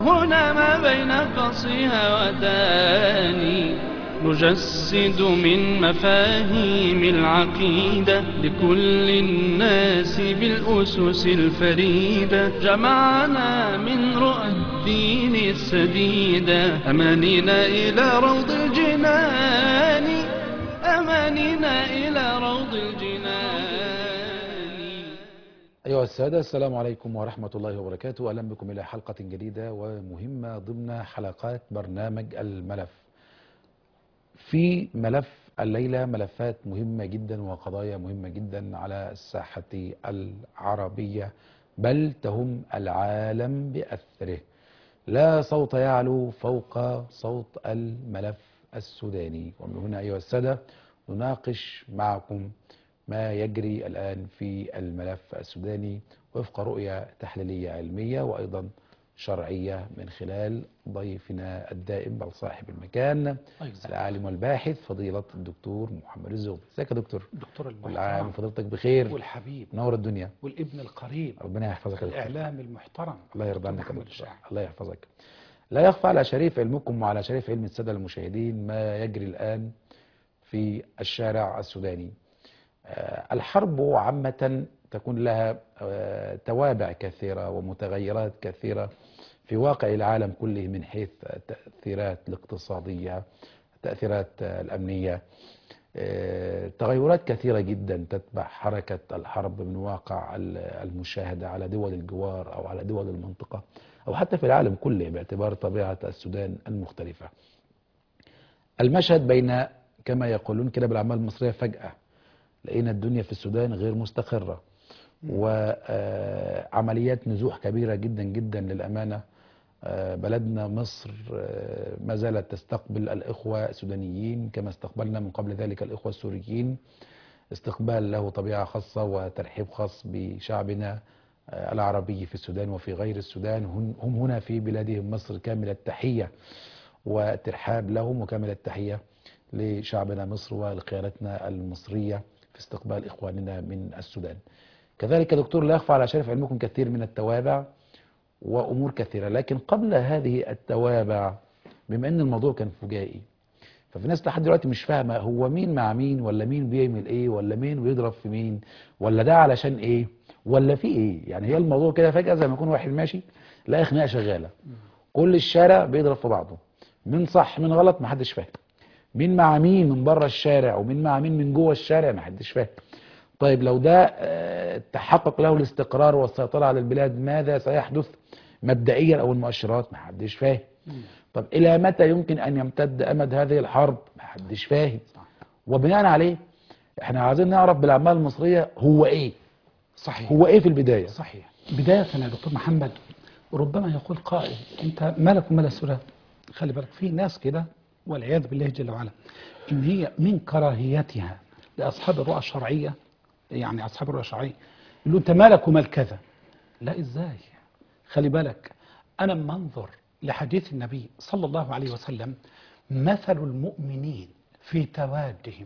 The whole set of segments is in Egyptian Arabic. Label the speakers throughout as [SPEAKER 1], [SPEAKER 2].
[SPEAKER 1] هنا ما بين قصيها وداني نجسد من مفاهيم العقيدة لكل الناس بالأسس الفريدة جمعنا من رؤى الدين السديدة أمانينا إلى روض الجنان أمانينا إلى روض الجنان
[SPEAKER 2] أيها السادة السلام عليكم ورحمة الله وبركاته أهلا بكم إلى حلقة جديدة ومهمة ضمن حلقات برنامج الملف في ملف الليلة ملفات مهمة جدا وقضايا مهمة جدا على الساحة العربية بل تهم العالم بأثره لا صوت يعلو فوق صوت الملف السوداني ومن هنا أيها السادة نناقش معكم ما يجري الآن في الملف السوداني وفق رؤية تحليلية علمية وأيضا شرعية من خلال ضيفنا الدائم بل صاحب المكان العالم والباحث فضيلة الدكتور محمد الزغبي ازيك يا دكتور
[SPEAKER 3] دكتور
[SPEAKER 2] كل عام
[SPEAKER 3] المحترم
[SPEAKER 2] وفضيلتك بخير
[SPEAKER 3] والحبيب
[SPEAKER 2] نور الدنيا
[SPEAKER 3] والابن القريب
[SPEAKER 2] ربنا يحفظك يا دكتور
[SPEAKER 3] الإعلام المحترم
[SPEAKER 2] الله يرضى
[SPEAKER 3] دكتور
[SPEAKER 2] عنك يا
[SPEAKER 3] محمد
[SPEAKER 2] دكتور
[SPEAKER 3] الشاعر
[SPEAKER 2] الله يحفظك لا يخفى على شريف علمكم وعلى شريف علم السادة المشاهدين ما يجري الآن في الشارع السوداني آه، الحرب عامة تكون لها آه، توابع كثيرة ومتغيرات كثيرة في واقع العالم كله من حيث التأثيرات الاقتصادية التأثيرات آه، الأمنية آه، تغيرات كثيرة جدا تتبع حركة الحرب من واقع ال- المشاهدة على دول الجوار أو على دول المنطقة أو حتى في العالم كله باعتبار طبيعة السودان المختلفة المشهد بين كما يقولون كده بالأعمال المصرية فجأة لقينا الدنيا في السودان غير مستقرة وعمليات نزوح كبيرة جدا جدا للأمانة آه، بلدنا مصر آه، ما زالت تستقبل الإخوة السودانيين كما استقبلنا من قبل ذلك الإخوة السوريين استقبال له طبيعة خاصة وترحيب خاص بشعبنا آه، العربي في السودان وفي غير السودان هم هم هنا في بلادهم مصر كامل التحية وترحاب لهم وكامل التحية لشعبنا مصر ولقيادتنا المصرية في استقبال إخواننا من السودان كذلك يا دكتور لا يخفى على شرف علمكم كثير من التوابع وأمور كثيرة لكن قبل هذه التوابع بما أن الموضوع كان فجائي ففي ناس لحد دلوقتي مش فاهمة هو مين مع مين ولا مين بيعمل ايه ولا مين بيضرب في مين ولا ده علشان ايه ولا في ايه يعني هي الموضوع كده فجأة زي ما يكون واحد ماشي لا خناقة شغالة كل الشارع بيضرب في بعضه مين صح مين غلط محدش فاهم مين مع مين من بره الشارع ومين مع مين من جوه الشارع محدش فاهم طيب لو ده آه، تحقق له الاستقرار والسيطرة على البلاد ماذا سيحدث مبدئيا او المؤشرات محدش فاهم طب الى متى يمكن ان يمتد امد هذه الحرب محدش فاهم وبناء عليه احنا عايزين نعرف بالاعمال المصرية هو ايه
[SPEAKER 3] صحيح
[SPEAKER 2] هو ايه في البداية
[SPEAKER 3] صحيح بداية يا دكتور محمد ربما يقول قائل انت مالك ومال السودان خلي بالك في ناس كده والعياذ بالله جل وعلا ان هي من كراهيتها لاصحاب الرؤى الشرعيه يعني اصحاب الرؤى الشرعيه يقولوا انت مالك ومال كذا لا ازاي خلي بالك انا لما انظر لحديث النبي صلى الله عليه وسلم مثل المؤمنين في توادهم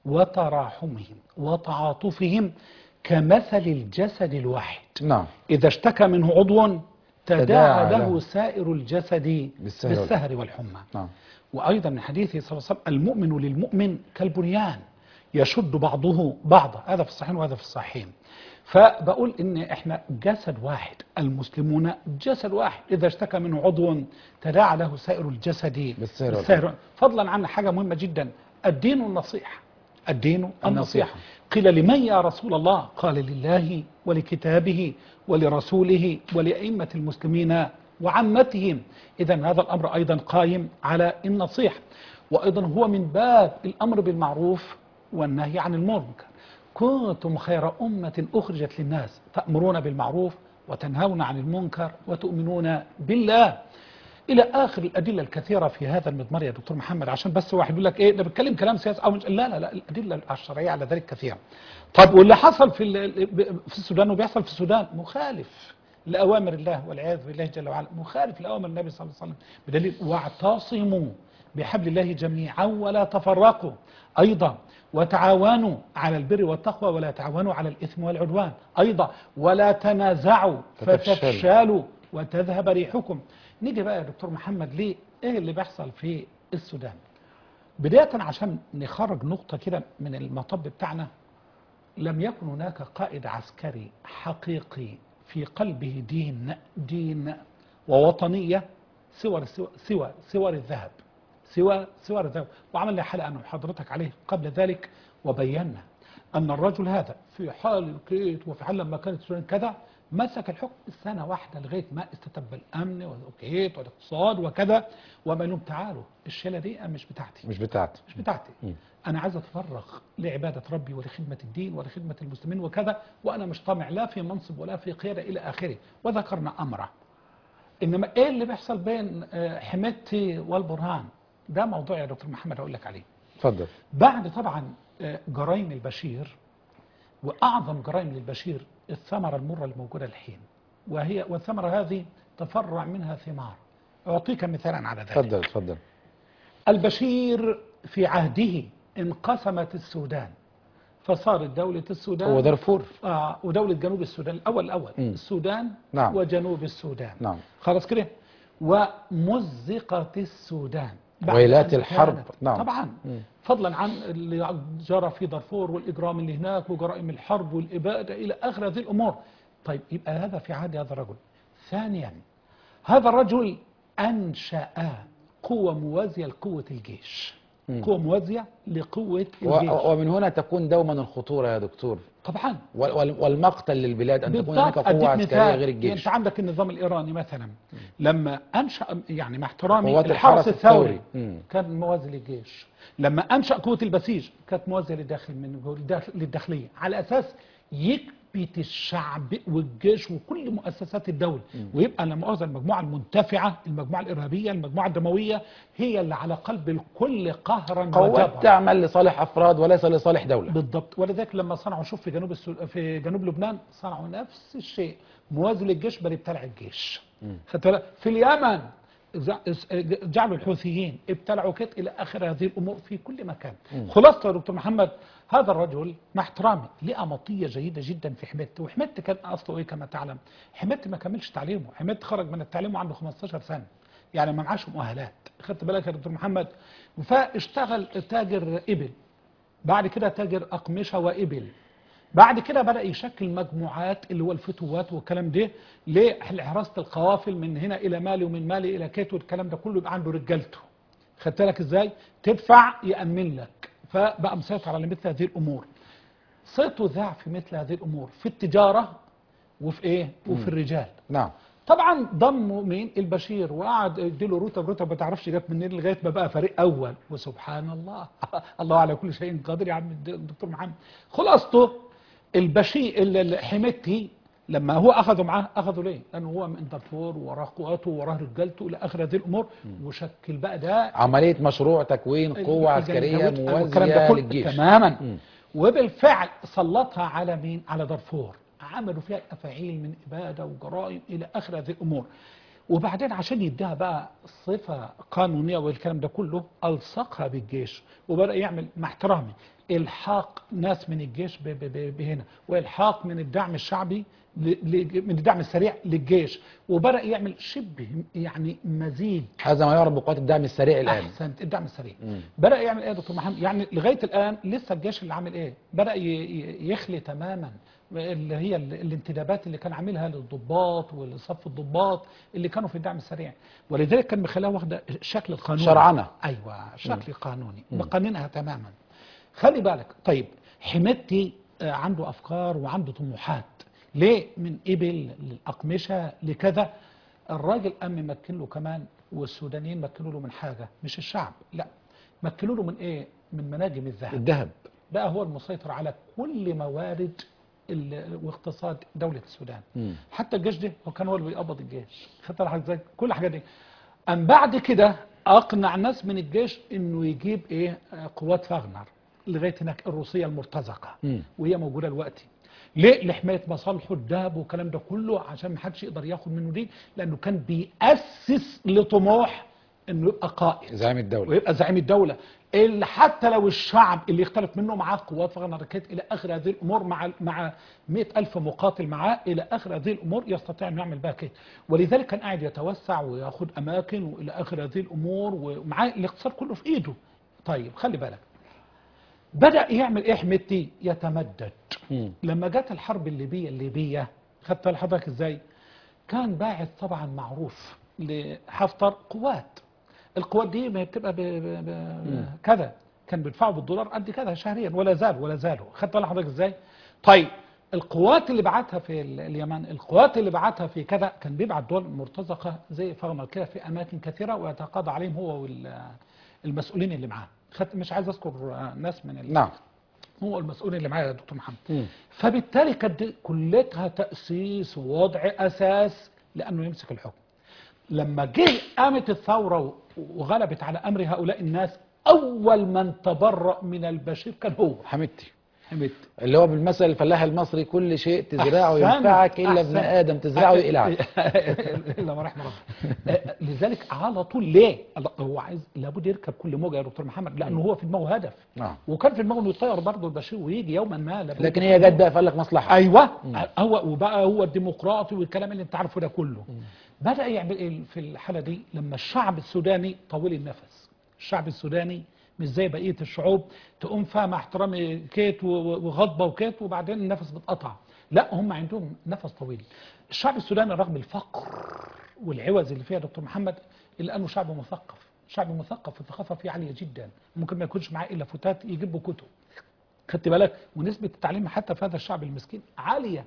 [SPEAKER 3] وتراحمهم وتعاطفهم كمثل الجسد الواحد
[SPEAKER 2] نعم
[SPEAKER 3] إذا اشتكى منه عضو
[SPEAKER 2] تداعى
[SPEAKER 3] تداعى
[SPEAKER 2] له
[SPEAKER 3] له سائر الجسد
[SPEAKER 2] بالسهر
[SPEAKER 3] بالسهر والحمى
[SPEAKER 2] نعم
[SPEAKER 3] وأيضا من حديثه صلى الله عليه وسلم المؤمن للمؤمن كالبنيان يشد بعضه بعضا هذا في الصحيحين وهذا في الصحيحين فبقول ان احنا جسد واحد المسلمون جسد واحد اذا اشتكى منه عضو تداعى له سائر الجسد
[SPEAKER 2] بالسهر
[SPEAKER 3] بالسهر فضلا عن حاجه مهمه جدا الدين النصيحه الدين النصيحه
[SPEAKER 2] النصيحة.
[SPEAKER 3] قيل لمن يا رسول الله قال لله ولكتابه ولرسوله ولأئمة المسلمين وعامتهم إذا هذا الأمر أيضا قائم على النصيحة وأيضا هو من باب الأمر بالمعروف والنهي عن المنكر كنتم خير أمة أخرجت للناس تأمرون بالمعروف وتنهون عن المنكر وتؤمنون بالله الى اخر الادله الكثيره في هذا المضمار يا دكتور محمد عشان بس واحد يقول لك ايه ده بيتكلم كلام سياسي او مش لا لا لا الادله الشرعيه على ذلك كثيره طب واللي حصل في ال- في السودان وبيحصل في السودان مخالف لاوامر الله والعياذ بالله جل وعلا مخالف لاوامر النبي صلى الله عليه وسلم بدليل واعتصموا بحبل الله جميعا ولا تفرقوا ايضا وتعاونوا على البر والتقوى ولا تعاونوا على الاثم والعدوان ايضا ولا تنازعوا
[SPEAKER 2] فتفشلوا.
[SPEAKER 3] فتفشلوا وتذهب ريحكم نيجي بقى يا دكتور محمد ليه ايه اللي بيحصل في السودان بداية عشان نخرج نقطة كده من المطب بتاعنا لم يكن هناك قائد عسكري حقيقي في قلبه دين دين ووطنية سوى سوى سوى سوار الذهب سوى سوار الذهب وعملنا حلقة أنا وحضرتك عليه قبل ذلك وبينا أن الرجل هذا في حال الكيت وفي حال لما كانت السودان كذا مسك الحكم سنة واحدة لغاية ما استتب الأمن والكيت والاقتصاد وكذا وما لهم تعالوا الشيلة دي مش بتاعتي
[SPEAKER 2] مش بتاعتي
[SPEAKER 3] مش بتاعتي
[SPEAKER 2] مم.
[SPEAKER 3] أنا عايز أتفرغ لعبادة ربي ولخدمة الدين ولخدمة المسلمين وكذا وأنا مش طامع لا في منصب ولا في قيادة إلى آخره وذكرنا أمره إنما إيه اللي بيحصل بين آه، حميدتي والبرهان ده موضوع يا دكتور محمد أقول لك عليه
[SPEAKER 2] اتفضل
[SPEAKER 3] بعد طبعا آه، جرائم البشير وأعظم جرائم للبشير الثمرة المرة الموجودة الحين وهي والثمرة هذه تفرع منها ثمار أعطيك مثالا على ذلك
[SPEAKER 2] اتفضل اتفضل
[SPEAKER 3] البشير في عهده انقسمت السودان فصارت دولة السودان
[SPEAKER 2] هو دارفور
[SPEAKER 3] آه ودولة جنوب السودان الأول الأول
[SPEAKER 2] مم.
[SPEAKER 3] السودان
[SPEAKER 2] نعم.
[SPEAKER 3] وجنوب السودان
[SPEAKER 2] نعم
[SPEAKER 3] خلاص كده ومزقت السودان بعد
[SPEAKER 2] ويلات
[SPEAKER 3] أن
[SPEAKER 2] الحرب.
[SPEAKER 3] كانت-
[SPEAKER 2] نعم.
[SPEAKER 3] طبعا
[SPEAKER 2] مم.
[SPEAKER 3] فضلا عن اللي جرى في دارفور والإجرام اللي هناك وجرائم الحرب والإبادة إلى آخر هذه الأمور طيب يبقى هذا في عهد هذا الرجل ثانيا هذا الرجل أنشأ قوة موازية لقوة الجيش
[SPEAKER 2] مم.
[SPEAKER 3] قوة موازية لقوة
[SPEAKER 2] و-
[SPEAKER 3] الجيش
[SPEAKER 2] ومن هنا تكون دوما الخطورة يا دكتور
[SPEAKER 3] طبعا
[SPEAKER 2] وال- وال- والمقتل للبلاد أن تكون هناك
[SPEAKER 3] بالضبط أديك
[SPEAKER 2] قوة عسكرية
[SPEAKER 3] مثال.
[SPEAKER 2] غير
[SPEAKER 3] انت
[SPEAKER 2] الجيش
[SPEAKER 3] عندك النظام الايراني مثلا لما انشا يعني مع احترامي
[SPEAKER 2] قوات
[SPEAKER 3] الحرس
[SPEAKER 2] الحرس
[SPEAKER 3] الثوري
[SPEAKER 2] الثوري. مم.
[SPEAKER 3] كان موازي للجيش لما انشا قوه البسيج كانت موازيه للداخل من للداخليه على اساس يكبت الشعب والجيش وكل مؤسسات الدوله ويبقى لا مؤاخذه المجموعه المنتفعه المجموعه الارهابيه المجموعه الدمويه هي اللي على قلب الكل قهرا
[SPEAKER 2] قوات
[SPEAKER 3] وجبرا
[SPEAKER 2] تعمل لصالح أفراد وليس لصالح دولة
[SPEAKER 3] بالضبط ولذلك لما صنعوا شوف في جنوب السو... في جنوب لبنان صنعوا نفس الشيء موازي للجيش بل ابتلع الجيش خدت بالك؟ في اليمن ز- جعلوا الحوثيين ابتلعوا كت الى اخر هذه الامور في كل مكان خلاصه يا دكتور محمد هذا الرجل مع احترامي لقى مطيه جيده جدا في حميدته وحميدته كان اصله ايه كما تعلم حميدته ما كملش تعليمه حميدته خرج من التعليم وعنده 15 سنه يعني ما معاش مؤهلات خدت بالك يا دكتور محمد فاشتغل تاجر ابل بعد كده تاجر أقمشة وإبل بعد كده بدأ يشكل مجموعات اللي هو الفتوات والكلام ده لحراسة القوافل من هنا إلى مالي ومن مالي إلى كيت والكلام ده كله يبقى عنده رجالته خدت بالك إزاي تدفع يأمن لك فبقى مسيطر على مثل هذه الأمور صيته ذاع في مثل هذه الأمور في التجارة وفي إيه وفي الرجال
[SPEAKER 2] نعم
[SPEAKER 3] طبعا ضموا مين البشير وقعد يديله رتب رتب ما تعرفش جت منين لغايه ما بقى فريق اول وسبحان الله الله على كل شيء قادر يا عم الدكتور محمد خلاصته البشير ال- ال- حميدتي لما هو اخذوا معاه اخذوا ليه؟ لانه هو من دارفور وراه قواته وراه رجالته الى اخر هذه الامور وشكل بقى ده
[SPEAKER 2] عملية مشروع تكوين قوة عسكرية
[SPEAKER 3] الجنجاويد والكلام ده
[SPEAKER 2] موازية
[SPEAKER 3] كله
[SPEAKER 2] للجيش
[SPEAKER 3] تماما
[SPEAKER 2] مم.
[SPEAKER 3] وبالفعل سلطها على مين على دارفور عملوا فيها افاعيل من اباده وجرائم الى اخر هذه الامور وبعدين عشان يديها بقى صفه قانونيه والكلام ده كله الصقها بالجيش وبدا يعمل مع احترامي الحاق ناس من الجيش ب- ب- ب- بهنا والحاق من الدعم الشعبي ل- ل- من الدعم السريع للجيش وبدا يعمل شبه يعني مزيج
[SPEAKER 2] هذا ما يعرف بقوات الدعم السريع الآن
[SPEAKER 3] احسنت الدعم السريع
[SPEAKER 2] مم.
[SPEAKER 3] بدا يعمل ايه يا دكتور محمد يعني لغايه الان لسه الجيش اللي عامل ايه بدا ي- ي- يخلي تماما اللي هي ال- الانتدابات اللي كان عاملها للضباط ولصف الضباط اللي كانوا في الدعم السريع ولذلك كان مخليها واخده شكل القانون
[SPEAKER 2] شرعنة.
[SPEAKER 3] ايوه شكل قانوني مقننها تماما خلي بالك طيب حميدتي آه، عنده افكار وعنده طموحات ليه من ابل للاقمشه لكذا الراجل قام ممكن له كمان والسودانيين مكنوا له من حاجه مش الشعب لا مكنوا له من ايه من مناجم الذهب
[SPEAKER 2] الذهب
[SPEAKER 3] بقى هو المسيطر على كل موارد ال- واقتصاد دولة السودان
[SPEAKER 2] مم.
[SPEAKER 3] حتى الجيش ده هو كان هو اللي بيقبض الجيش خدت بالك ازاي كل الحاجات دي أم بعد كده أقنع ناس من الجيش إنه يجيب إيه آه، قوات فاغنر لغاية هناك الروسية المرتزقة
[SPEAKER 2] مم.
[SPEAKER 3] وهي موجودة دلوقتي ليه لحماية مصالحه الدهب والكلام ده كله عشان ما حدش يقدر ياخد منه دي لأنه كان بيأسس لطموح انه يبقى قائد
[SPEAKER 2] زعيم الدولة
[SPEAKER 3] ويبقى زعيم الدولة اللي حتى لو الشعب اللي يختلف منه معاه قوات فغن ركات إلى آخر هذه الأمور مع مع مئة ألف مقاتل معاه إلى آخر هذه الأمور يستطيع أن يعمل بها كده ولذلك كان قاعد يتوسع وياخد أماكن وإلى آخر هذه الأمور ومعاه الاقتصاد كله في إيده طيب خلي بالك بدأ يعمل إيه حميدتي يتمدد
[SPEAKER 2] مم.
[SPEAKER 3] لما جت الحرب الليبية الليبية خدت بالك حضرتك إزاي كان باعث طبعا معروف لحفتر قوات القوات دي ما هي بتبقى ب... ب... ب... كذا كان بيدفعوا بالدولار قد كذا شهريا ولا زال ولا زالوا خدت بالك حضرتك ازاي طيب القوات اللي بعتها في ال- اليمن القوات اللي بعتها في كذا كان بيبعت دول مرتزقه زي فغمر كده في اماكن كثيره ويتقاضى عليهم هو والمسؤولين اللي معاه خدت مش عايز اذكر آه، ناس من ال...
[SPEAKER 2] نعم
[SPEAKER 3] هو المسؤول اللي معايا يا دكتور محمد
[SPEAKER 2] مم.
[SPEAKER 3] فبالتالي كانت دي كلتها تأسيس ووضع أساس لأنه يمسك الحكم لما جه قامت الثورة وغلبت على أمر هؤلاء الناس أول من تبرأ من البشير كان هو
[SPEAKER 2] حميدتي
[SPEAKER 3] حميد
[SPEAKER 2] اللي هو بالمثل الفلاح المصري كل شيء تزرعه
[SPEAKER 3] أحسنت،
[SPEAKER 2] ينفعك إلا ابن
[SPEAKER 3] أحسنت.
[SPEAKER 2] آدم تزرعه يقلعك
[SPEAKER 3] الا ما رحم ربي آه، لذلك على طول ليه الله- هو عايز لابد يركب كل موجه يا دكتور محمد لانه هو في دماغه هدف
[SPEAKER 2] نعم
[SPEAKER 3] وكان في دماغه انه يطير برضه البشير ويجي يوما ما لابد
[SPEAKER 2] لكن هي جت بقى فقال لك مصلحة
[SPEAKER 3] ايوه هو وبقى هو الديمقراطي والكلام اللي انت عارفه ده كله بدا يعمل ايه في الحاله دي لما الشعب السوداني طويل النفس الشعب السوداني مش زي بقيه الشعوب تقوم فيها مع احترامي كيت و- و- وغضبه وكيت وبعدين النفس بتقطع لا هم عندهم نفس طويل الشعب السوداني رغم الفقر والعوز اللي فيها دكتور محمد الا انه شعب مثقف شعب مثقف والثقافه فيه عاليه جدا ممكن ما يكونش معاه الا فتات يجيبوا كتب خدت بالك ونسبة التعليم حتى في هذا الشعب المسكين عالية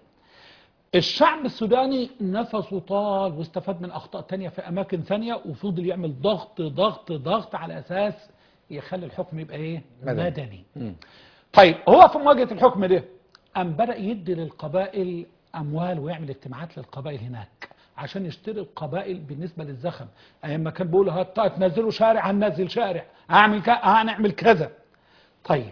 [SPEAKER 3] الشعب السوداني نفسه طال واستفاد من أخطاء تانية في أماكن ثانية وفضل يعمل ضغط ضغط ضغط على أساس يخلي الحكم يبقى إيه
[SPEAKER 2] مدني.
[SPEAKER 3] مدني
[SPEAKER 2] مم.
[SPEAKER 3] طيب هو في مواجهة الحكم ده قام بدأ يدي للقبائل أموال ويعمل اجتماعات للقبائل هناك عشان يشتري القبائل بالنسبة للزخم أيام ما كان بيقولوا هات تنزلوا شارع هننزل شارع هعمل كذا هنعمل كذا طيب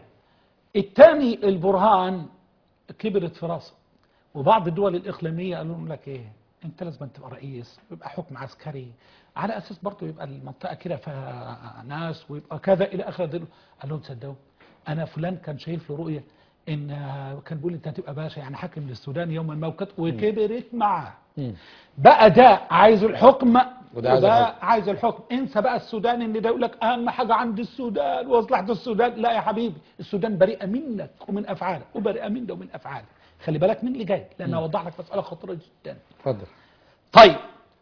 [SPEAKER 3] الثاني البرهان كبرت في راسه وبعض الدول الإقليمية قالوا لهم لك إيه أنت لازم تبقى رئيس ويبقى حكم عسكري على أساس برضه يبقى المنطقة كده فيها ناس ويبقى كذا إلى آخر دول قال لهم تصدقوا أنا فلان كان شايف له رؤية إن كان بيقول أنت هتبقى باشا يعني حاكم للسودان يوما ما وكت- وكبرت معاه
[SPEAKER 2] مم.
[SPEAKER 3] بقى ده عايز الحكم
[SPEAKER 2] وده عايز
[SPEAKER 3] وده
[SPEAKER 2] الحكم.
[SPEAKER 3] عايز الحكم انسى بقى السودان ان ده يقول لك اهم حاجه عند السودان ومصلحه السودان لا يا حبيبي السودان بريئه منك ومن افعالك وبريئه من ده ومن افعالك خلي بالك من اللي جاي لان اوضح لك مساله خطيره جدا
[SPEAKER 2] اتفضل
[SPEAKER 3] طيب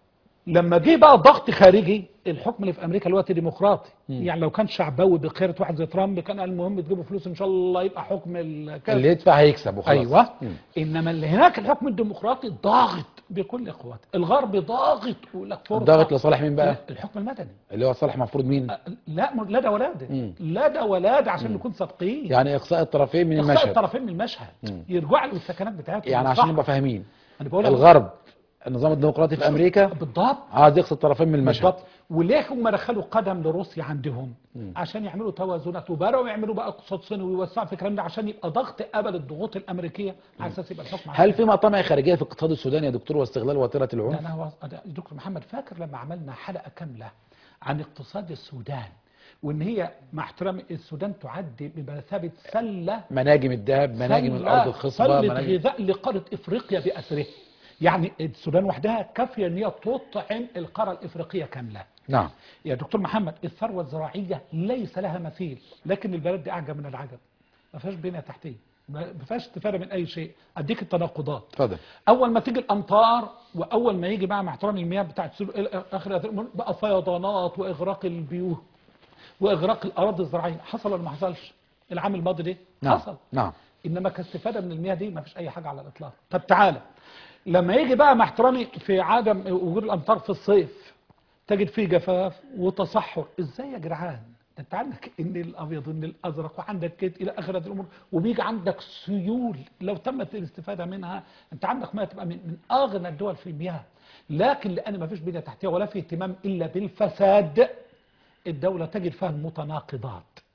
[SPEAKER 3] لما جه بقى ضغط خارجي الحكم اللي في امريكا دلوقتي ديمقراطي يعني لو كان شعبوي بقيره واحد زي ترامب كان قال المهم تجيبوا فلوس ان شاء الله يبقى حكم الكذا
[SPEAKER 2] اللي يدفع هيكسب وخلاص
[SPEAKER 3] ايوه
[SPEAKER 2] مم.
[SPEAKER 3] انما اللي هناك الحكم الديمقراطي ضاغط بكل قوته الغرب ضاغط يقول لك فرصه
[SPEAKER 2] الضغط لصالح مين بقى
[SPEAKER 3] الحكم المدني
[SPEAKER 2] اللي هو صالح مفروض مين
[SPEAKER 3] أه، لا م- لا ده ولا ده
[SPEAKER 2] مم.
[SPEAKER 3] لا ده ولا ده عشان نكون صادقين
[SPEAKER 2] يعني اقصاء الطرفين من
[SPEAKER 3] اخطاء
[SPEAKER 2] المشهد
[SPEAKER 3] الطرفين من المشهد يرجعوا له السكنات بتاعتهم
[SPEAKER 2] يعني
[SPEAKER 3] صح.
[SPEAKER 2] عشان نبقى فاهمين
[SPEAKER 3] انا بقول لك
[SPEAKER 2] الغرب النظام الديمقراطي في امريكا
[SPEAKER 3] بالضبط
[SPEAKER 2] عايز يقصي الطرفين من المشهد
[SPEAKER 3] بالضبط وليه هم دخلوا قدم لروسيا عندهم عشان يعملوا توازنات وبداوا يعملوا بقى اقتصاد صيني ويوسعوا في الكلام ده عشان يبقى ضغط قبل الضغوط الامريكيه على اساس يبقى الحكم
[SPEAKER 2] هل في مطامع خارجيه في الاقتصاد السوداني يا دكتور واستغلال وتيره
[SPEAKER 3] لا
[SPEAKER 2] العنف
[SPEAKER 3] انا هو أنا- دكتور محمد فاكر لما عملنا حلقه كامله عن اقتصاد السودان وان هي مع احترامي السودان تعد بمثابه سله
[SPEAKER 2] مناجم الذهب مناجم
[SPEAKER 3] سلة-
[SPEAKER 2] الارض الخصبه
[SPEAKER 3] سله
[SPEAKER 2] مناجم
[SPEAKER 3] غذاء لقاره افريقيا باسره يعني السودان وحدها كافيه ان هي تطعم القاره الافريقيه كامله
[SPEAKER 2] نعم
[SPEAKER 3] يا دكتور محمد الثروه الزراعيه ليس لها مثيل لكن البلد دي اعجب من العجب ما فيهاش بنيه تحتيه ما فيهاش استفاده من اي شيء اديك التناقضات
[SPEAKER 2] اتفضل
[SPEAKER 3] اول ما تيجي الامطار واول ما يجي بقى مع احترام المياه بتاعت سلو- اخر هذه الأمور، بقى فيضانات واغراق البيوت واغراق الاراضي الزراعيه حصل ولا ما حصلش العام الماضي ده
[SPEAKER 2] نعم
[SPEAKER 3] حصل
[SPEAKER 2] نعم
[SPEAKER 3] انما كاستفاده من المياه دي ما فيش اي حاجه على الاطلاق طب تعالى لما يجي بقى مع احترامي في عدم وجود الامطار في الصيف تجد فيه جفاف وتصحر ازاي يا جدعان ده انت عندك ان الابيض وان الازرق وعندك كده الى اخر هذه الامور وبيجي عندك سيول لو تمت الاستفاده منها انت عندك ميه تبقى من, من اغنى الدول في المياه لكن لان ما فيش بنيه تحتيه ولا في اهتمام الا بالفساد الدوله تجد فيها المتناقضات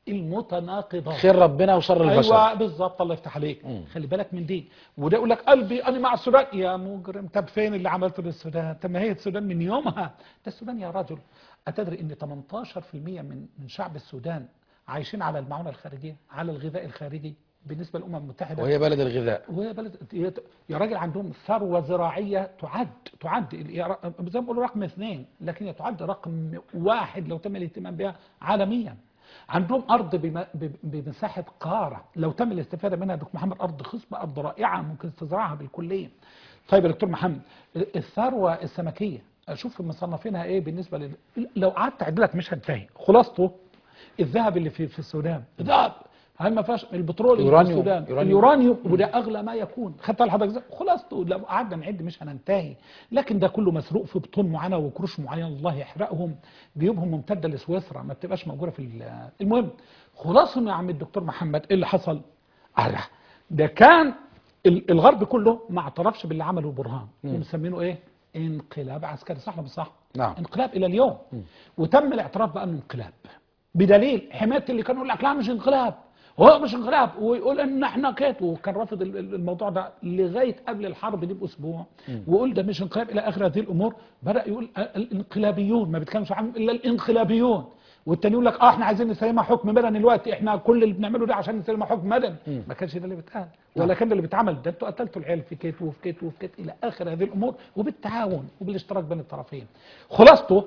[SPEAKER 3] المتناقضات
[SPEAKER 2] خير ربنا وشر البشر
[SPEAKER 3] ايوه بالظبط الله يفتح عليك
[SPEAKER 2] مم.
[SPEAKER 3] خلي بالك من دي وده يقول لك قلبي انا مع السودان يا مجرم طب فين اللي عملته للسودان طب ما هي السودان من يومها ده السودان يا رجل اتدري ان 18% من من شعب السودان عايشين على المعونه الخارجيه على الغذاء الخارجي بالنسبه للامم المتحده
[SPEAKER 2] وهي بلد الغذاء
[SPEAKER 3] وهي بلد يا- يا راجل عندهم ثروة زراعية تعد تعد يا ر- زي ما بيقولوا رقم اثنين لكن هي تعد رقم واحد لو تم الاهتمام بها عالميا عندهم أرض بم- ب- بمساحة قارة لو تم الاستفادة منها دكتور محمد أرض خصبة أرض رائعة ممكن تزرعها بالكلية طيب يا دكتور محمد الثروة السمكية أشوف مصنفينها إيه بالنسبة لل... لو قعدت أعدلك مش هنتهي خلاصته الذهب اللي في في السودان ذهب هل ما فيهاش البترول اللي في
[SPEAKER 2] يورانيوم.
[SPEAKER 3] السودان
[SPEAKER 2] يورانيوم.
[SPEAKER 3] اليورانيوم وده اغلى ما يكون خدت على حضرتك ازاي؟ خلاصته لو قعدنا نعد مش هننتهي لكن ده كله مسروق في بطون معينه وكروش معينه الله يحرقهم جيوبهم ممتده لسويسرا ما بتبقاش موجوده في ال- المهم خلاصه يا عم الدكتور محمد ايه اللي حصل؟ أره ده كان ال- الغرب كله ما اعترفش باللي عمله برهان ومسمينه ايه؟ انقلاب عسكري صح ولا مش صح؟
[SPEAKER 2] نعم.
[SPEAKER 3] انقلاب الى اليوم وتم الاعتراف بانه انقلاب بدليل حمايه اللي كانوا يقول لك لا مش انقلاب هو مش انقلاب ويقول ان احنا كده وكان رافض ال- ال- الموضوع ده لغايه قبل الحرب دي باسبوع ويقول ده مش انقلاب الى اخر هذه الامور بدا يقول ال- الانقلابيون ما بيتكلمش عنهم الا الانقلابيون والتاني يقول لك اه احنا عايزين نسلمها حكم مدني دلوقتي احنا كل اللي بنعمله ده عشان نسلمها حكم مدني ما كانش ده اللي بيتقال ولا كان ده اللي بيتعمل ده انتوا قتلتوا العيال في كيت وفي كيت وفي كيت الى اخر هذه الامور وبالتعاون وبالاشتراك بين الطرفين خلاصته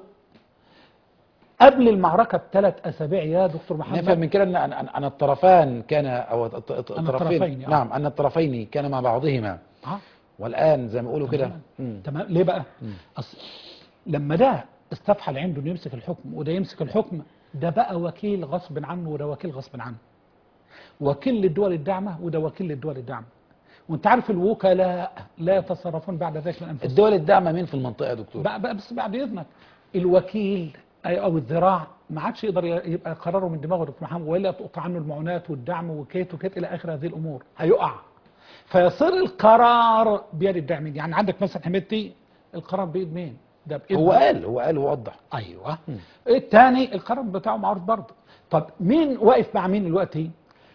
[SPEAKER 3] قبل المعركه بثلاث اسابيع يا دكتور محمد
[SPEAKER 2] نفهم من كده ان ان أن- أن الطرفان كان او الط- الط-
[SPEAKER 3] الطرفين،
[SPEAKER 2] الطرفين
[SPEAKER 3] آه.
[SPEAKER 2] نعم ان الطرفين كان مع بعضهما
[SPEAKER 3] اه
[SPEAKER 2] والان زي ما يقولوا كده
[SPEAKER 3] تمام.
[SPEAKER 2] مم.
[SPEAKER 3] تمام ليه بقى أصل لما ده استفحل عنده انه يمسك الحكم وده يمسك الحكم ده بقى وكيل غصب عنه وده وكيل غصب عنه وكيل للدول الداعمه وده وكيل للدول الداعمه وانت عارف الوكلاء لا يتصرفون بعد ذلك من انفسهم
[SPEAKER 2] الدول الداعمه مين في المنطقه يا دكتور
[SPEAKER 3] بقى بقى بس بعد اذنك الوكيل أي- او الذراع ما عادش يقدر ي- يبقى قراره من دماغه دكتور محمد والا تقطع عنه المعونات والدعم وكيت وكيت الى اخر هذه الامور هيقع فيصير القرار بيد الداعمين يعني عندك مثلا حميدتي القرار بايد مين؟ ده بايد
[SPEAKER 2] هو قال هو قال ووضح
[SPEAKER 3] ايوه الثاني القرار بتاعه معروف برضه طب مين واقف مع مين دلوقتي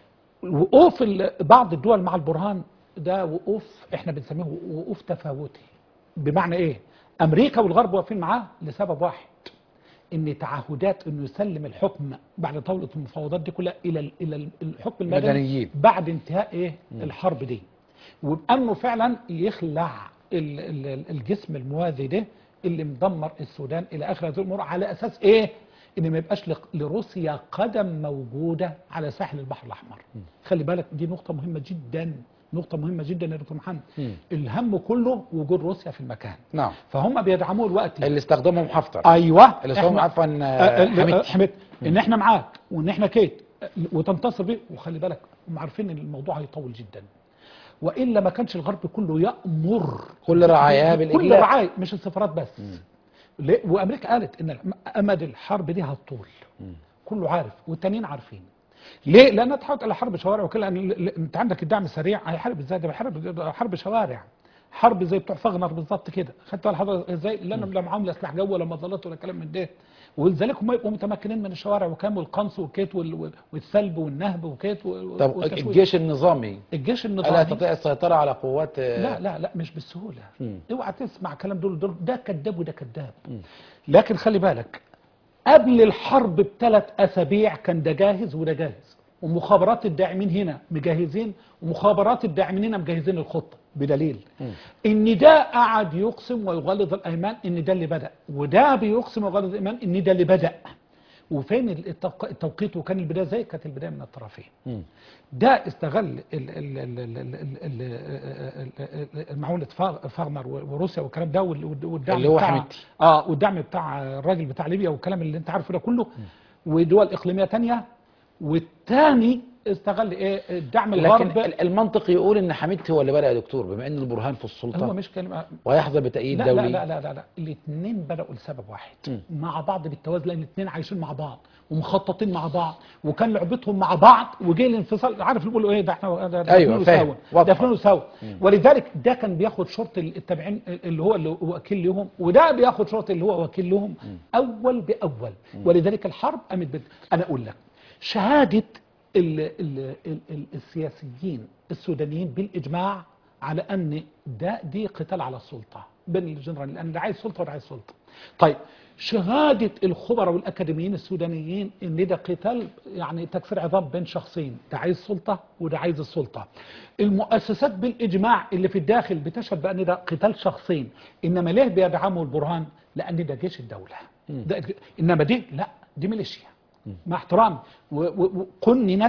[SPEAKER 3] وقوف ال- بعض الدول مع البرهان ده وقوف احنا بنسميه وقوف تفاوتي بمعنى ايه امريكا والغرب واقفين معاه لسبب واحد ان تعهدات انه يسلم الحكم بعد طاوله المفاوضات دي كلها الى ال- الى ال- الحكم المدني
[SPEAKER 2] مدنيين.
[SPEAKER 3] بعد انتهاء ايه الحرب دي وبانه فعلا يخلع ال- ال- ال- الجسم الموازي ده اللي مدمر السودان الى اخر هذه الامور على اساس ايه ان ما يبقاش لق- لروسيا قدم موجوده على ساحل البحر الاحمر خلي بالك دي نقطه مهمه جدا نقطه مهمه جدا يا دكتور محمد
[SPEAKER 2] مم.
[SPEAKER 3] الهم كله وجود روسيا في المكان
[SPEAKER 2] نعم
[SPEAKER 3] فهم بيدعموه الوقت
[SPEAKER 2] اللي استخدمهم حفتر
[SPEAKER 3] ايوه
[SPEAKER 2] اللي استخدمهم
[SPEAKER 3] إحنا-
[SPEAKER 2] عفوا
[SPEAKER 3] آه،
[SPEAKER 2] آه،
[SPEAKER 3] آه،
[SPEAKER 2] حميد
[SPEAKER 3] حميد ان احنا معاك وان احنا كيت آه، وتنتصر بيه وخلي بالك هم عارفين ان الموضوع هيطول جدا والا ما كانش الغرب كله يامر
[SPEAKER 2] كل رعاياه
[SPEAKER 3] كل
[SPEAKER 2] بالاجلاء
[SPEAKER 3] رعاية مش السفارات بس ليه؟ وامريكا قالت ان امد الحرب دي هتطول كله عارف والتانيين عارفين ليه؟ لانها تحولت الى حرب شوارع وكده لأن ال- ال- انت عندك الدعم السريع هيحارب ازاي؟ ده بيحارب ده حرب شوارع حرب زي بتوع فغنر بالظبط كده خدت بالك حضرتك ازاي؟ لا لا معاهم لا سلاح جو ولا مظلات ولا كلام من ده ولذلك هم يبقوا متمكنين من الشوارع وكام والقنص والكيت وال- والثلب والنهب وكيت وال-
[SPEAKER 2] طب
[SPEAKER 3] والتشويش.
[SPEAKER 2] الجيش النظامي
[SPEAKER 3] الجيش
[SPEAKER 2] الا
[SPEAKER 3] النظامي
[SPEAKER 2] يستطيع السيطره على قوات آه،
[SPEAKER 3] لا لا لا مش بالسهوله
[SPEAKER 2] مم.
[SPEAKER 3] اوعى تسمع كلام دول دول ده كذاب وده كذاب لكن خلي بالك قبل الحرب بثلاث اسابيع كان ده جاهز وده جاهز ومخابرات الداعمين هنا مجهزين ومخابرات الداعمين هنا مجهزين الخطه بدليل ان ده قعد يقسم ويغلظ الايمان ان ده اللي بدا وده بيقسم ويغلظ الايمان ان ده اللي بدا وفين التوق- التوقيت وكان البدايه زي كانت البدايه من الطرفين
[SPEAKER 2] مم.
[SPEAKER 3] ده استغل ال- ال- ال- ال- ال- ال- ال- ال- معونة فا- فاغنر وروسيا والكلام ده وال- وال- والدعم
[SPEAKER 2] اللي هو
[SPEAKER 3] بتاع
[SPEAKER 2] حميدتي.
[SPEAKER 3] اه والدعم بتاع الراجل بتاع ليبيا والكلام اللي انت عارفه ده كله ودول اقليميه تانية والتاني استغل ايه الدعم
[SPEAKER 2] لكن
[SPEAKER 3] الغرب
[SPEAKER 2] ال- المنطق يقول ان حميدتي هو اللي بدا يا دكتور بما ان البرهان في
[SPEAKER 3] هو
[SPEAKER 2] السلطه
[SPEAKER 3] مش كلمه
[SPEAKER 2] ويحظى بتأييد
[SPEAKER 3] لا لا
[SPEAKER 2] دولي
[SPEAKER 3] لا لا لا, لا. الاثنين بدأوا لسبب واحد
[SPEAKER 2] مم.
[SPEAKER 3] مع بعض بالتوازي لان الاثنين عايشين مع بعض ومخططين مع بعض وكان لعبتهم مع بعض وجه الانفصال عارف اللي بيقولوا ايه ده احنا ده ده
[SPEAKER 2] أيوة،
[SPEAKER 3] فلان
[SPEAKER 2] فاهم.
[SPEAKER 3] وسوا.
[SPEAKER 2] واضحة.
[SPEAKER 3] ده فلان وسوا ولذلك ده كان بياخد شرط التابعين اللي هو اللي وكيل لهم وده بياخد شرط اللي هو وكيل لهم اول باول ولذلك الحرب قامت بت... انا اقول لك شهادة ال ال ال ال السياسيين السودانيين بالإجماع على أن ده دي قتال على السلطة بين الجنرال لأن ده عايز سلطة وده عايز سلطة طيب شهادة الخبراء والأكاديميين السودانيين إن ده قتال يعني تكسير عظام بين شخصين ده عايز سلطة وده عايز السلطة المؤسسات بالإجماع اللي في الداخل بتشهد بأن ده قتال شخصين إنما ليه بيدعموا البرهان لأن ده جيش الدولة ده إنما دي لا دي ميليشيا مع احترامي و- و- وقننت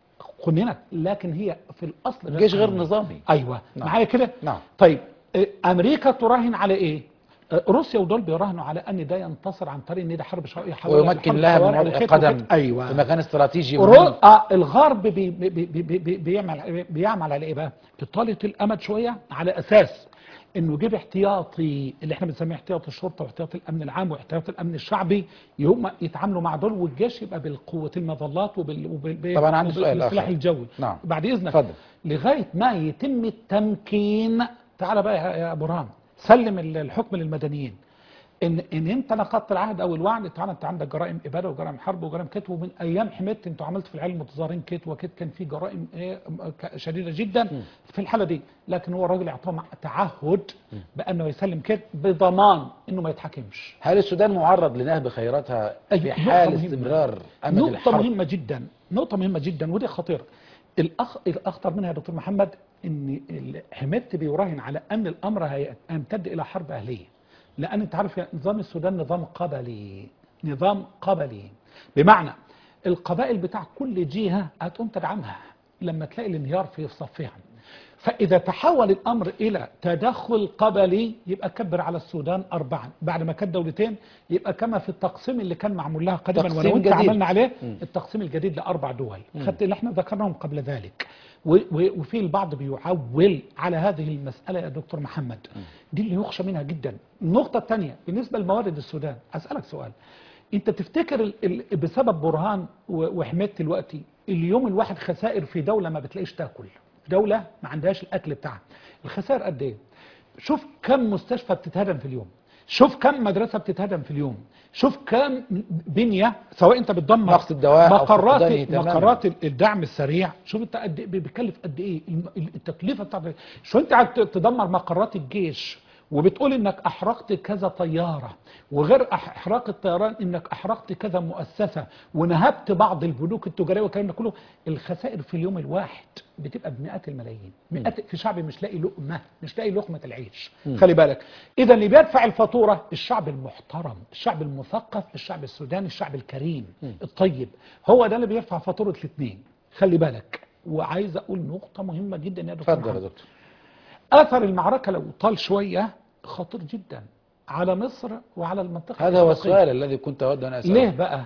[SPEAKER 3] قننت لكن هي في الأصل
[SPEAKER 2] جيش غير
[SPEAKER 3] قانونية.
[SPEAKER 2] نظامي
[SPEAKER 3] ايوه
[SPEAKER 2] نعم.
[SPEAKER 3] معايا كده
[SPEAKER 2] نعم.
[SPEAKER 3] طيب آه، امريكا تراهن على ايه آه، روسيا ودول بيراهنوا على ان ده ينتصر عن طريق ان ده حرب شوارع يحولها
[SPEAKER 2] ويمكن
[SPEAKER 3] لحرب
[SPEAKER 2] لها من
[SPEAKER 3] شوارع
[SPEAKER 2] وضع
[SPEAKER 3] وكت
[SPEAKER 2] قدم
[SPEAKER 3] وكت. ايوه
[SPEAKER 2] في مكان استراتيجي
[SPEAKER 3] رو...
[SPEAKER 2] مهم.
[SPEAKER 3] آه الغرب بي بي بي بي بي بيعمل بيعمل على ايه بقى؟ إطالة الأمد شوية على أساس إنه يجيب احتياطي اللي احنا بنسميه احتياطي الشرطة واحتياطي الأمن العام واحتياطي الأمن الشعبي هم يتعاملوا مع دول والجيش يبقى بالقوة المظلات وبال وبال
[SPEAKER 2] طبعاً عندي سؤال
[SPEAKER 3] بالسلاح
[SPEAKER 2] آخر.
[SPEAKER 3] الجوي
[SPEAKER 2] نعم.
[SPEAKER 3] بعد إذنك
[SPEAKER 2] اتفضل.
[SPEAKER 3] لغاية ما يتم التمكين تعال بقى يا يا برهان سلم ال- الحكم للمدنيين ان ان انت نقضت العهد او الوعد تعالى انت عندك جرائم اباده وجرائم حرب وجرائم كت ومن ايام حميت انتوا عملتوا في العيال المتظاهرين كت وكت كان في جرائم ايه ك- شديده جدا في الحاله دي لكن هو الراجل اعطاهم تعهد بانه يسلم كت بضمان انه ما يتحاكمش
[SPEAKER 2] هل السودان معرض لنهب خيراتها في
[SPEAKER 3] أيوة،
[SPEAKER 2] حال
[SPEAKER 3] نقطة مهمة.
[SPEAKER 2] استمرار أمد
[SPEAKER 3] نقطة
[SPEAKER 2] الحرب
[SPEAKER 3] مهمة جدا نقطة مهمة جدا ودي خطيرة الأخ... الأخطر منها يا دكتور محمد إن ال- حميت بيراهن على أن الأمر هيمتد إلى حرب أهلية لأن أنت عارف يا نظام السودان نظام قبلي نظام قبلي بمعنى القبائل بتاع كل جهة هتقوم تدعمها لما تلاقي الانهيار في صفها فإذا تحول الأمر إلى تدخل قبلي يبقى كبر على السودان أربعا بعد ما كانت دولتين يبقى كما في التقسيم اللي كان معمول لها قديما
[SPEAKER 2] تقسيم
[SPEAKER 3] ولو انت
[SPEAKER 2] جديد.
[SPEAKER 3] عملنا عليه التقسيم الجديد لأربع دول خدت اللي احنا ذكرناهم قبل ذلك و- و- وفي البعض بيعول على هذه المسألة يا دكتور محمد دي اللي يخشى منها جدا النقطة الثانية بالنسبة لموارد السودان أسألك سؤال انت تفتكر ال- ال- بسبب برهان و- وحماية دلوقتي اليوم الواحد خسائر في دولة ما بتلاقيش تاكل دولة ما عندهاش الأكل بتاعها الخسائر قد ايه شوف كم مستشفى بتتهدم في اليوم شوف كم مدرسة بتتهدم في اليوم شوف كم بنية سواء انت بتدمر
[SPEAKER 2] نقص الدواء أو
[SPEAKER 3] مقرات
[SPEAKER 2] فقدانه تماماً.
[SPEAKER 3] مقرات الدعم السريع شوف انت قد ايه بيكلف قد ايه الم- التكلفه بتاعت شو انت قاعد تدمر مقرات الجيش وبتقول انك احرقت كذا طياره وغير أح- احراق الطيران انك احرقت كذا مؤسسه ونهبت بعض البنوك التجاريه والكلام ده كله الخسائر في اليوم الواحد بتبقى بمئات الملايين مئات في شعب مش لاقي لقمه مش لاقي لقمه العيش خلي بالك اذا اللي بيدفع الفاتوره الشعب المحترم الشعب المثقف الشعب السوداني الشعب الكريم الطيب هو ده اللي بيدفع فاتوره الاثنين خلي بالك وعايز اقول نقطه مهمه جدا يا دكتور
[SPEAKER 2] اتفضل يا
[SPEAKER 3] محمد.
[SPEAKER 2] دكتور
[SPEAKER 3] اثر المعركه لو طال شويه خطير جدا على مصر وعلى المنطقه
[SPEAKER 2] هذا هو
[SPEAKER 3] الأفريقية.
[SPEAKER 2] السؤال الذي كنت أود أن أسأله
[SPEAKER 3] ليه بقى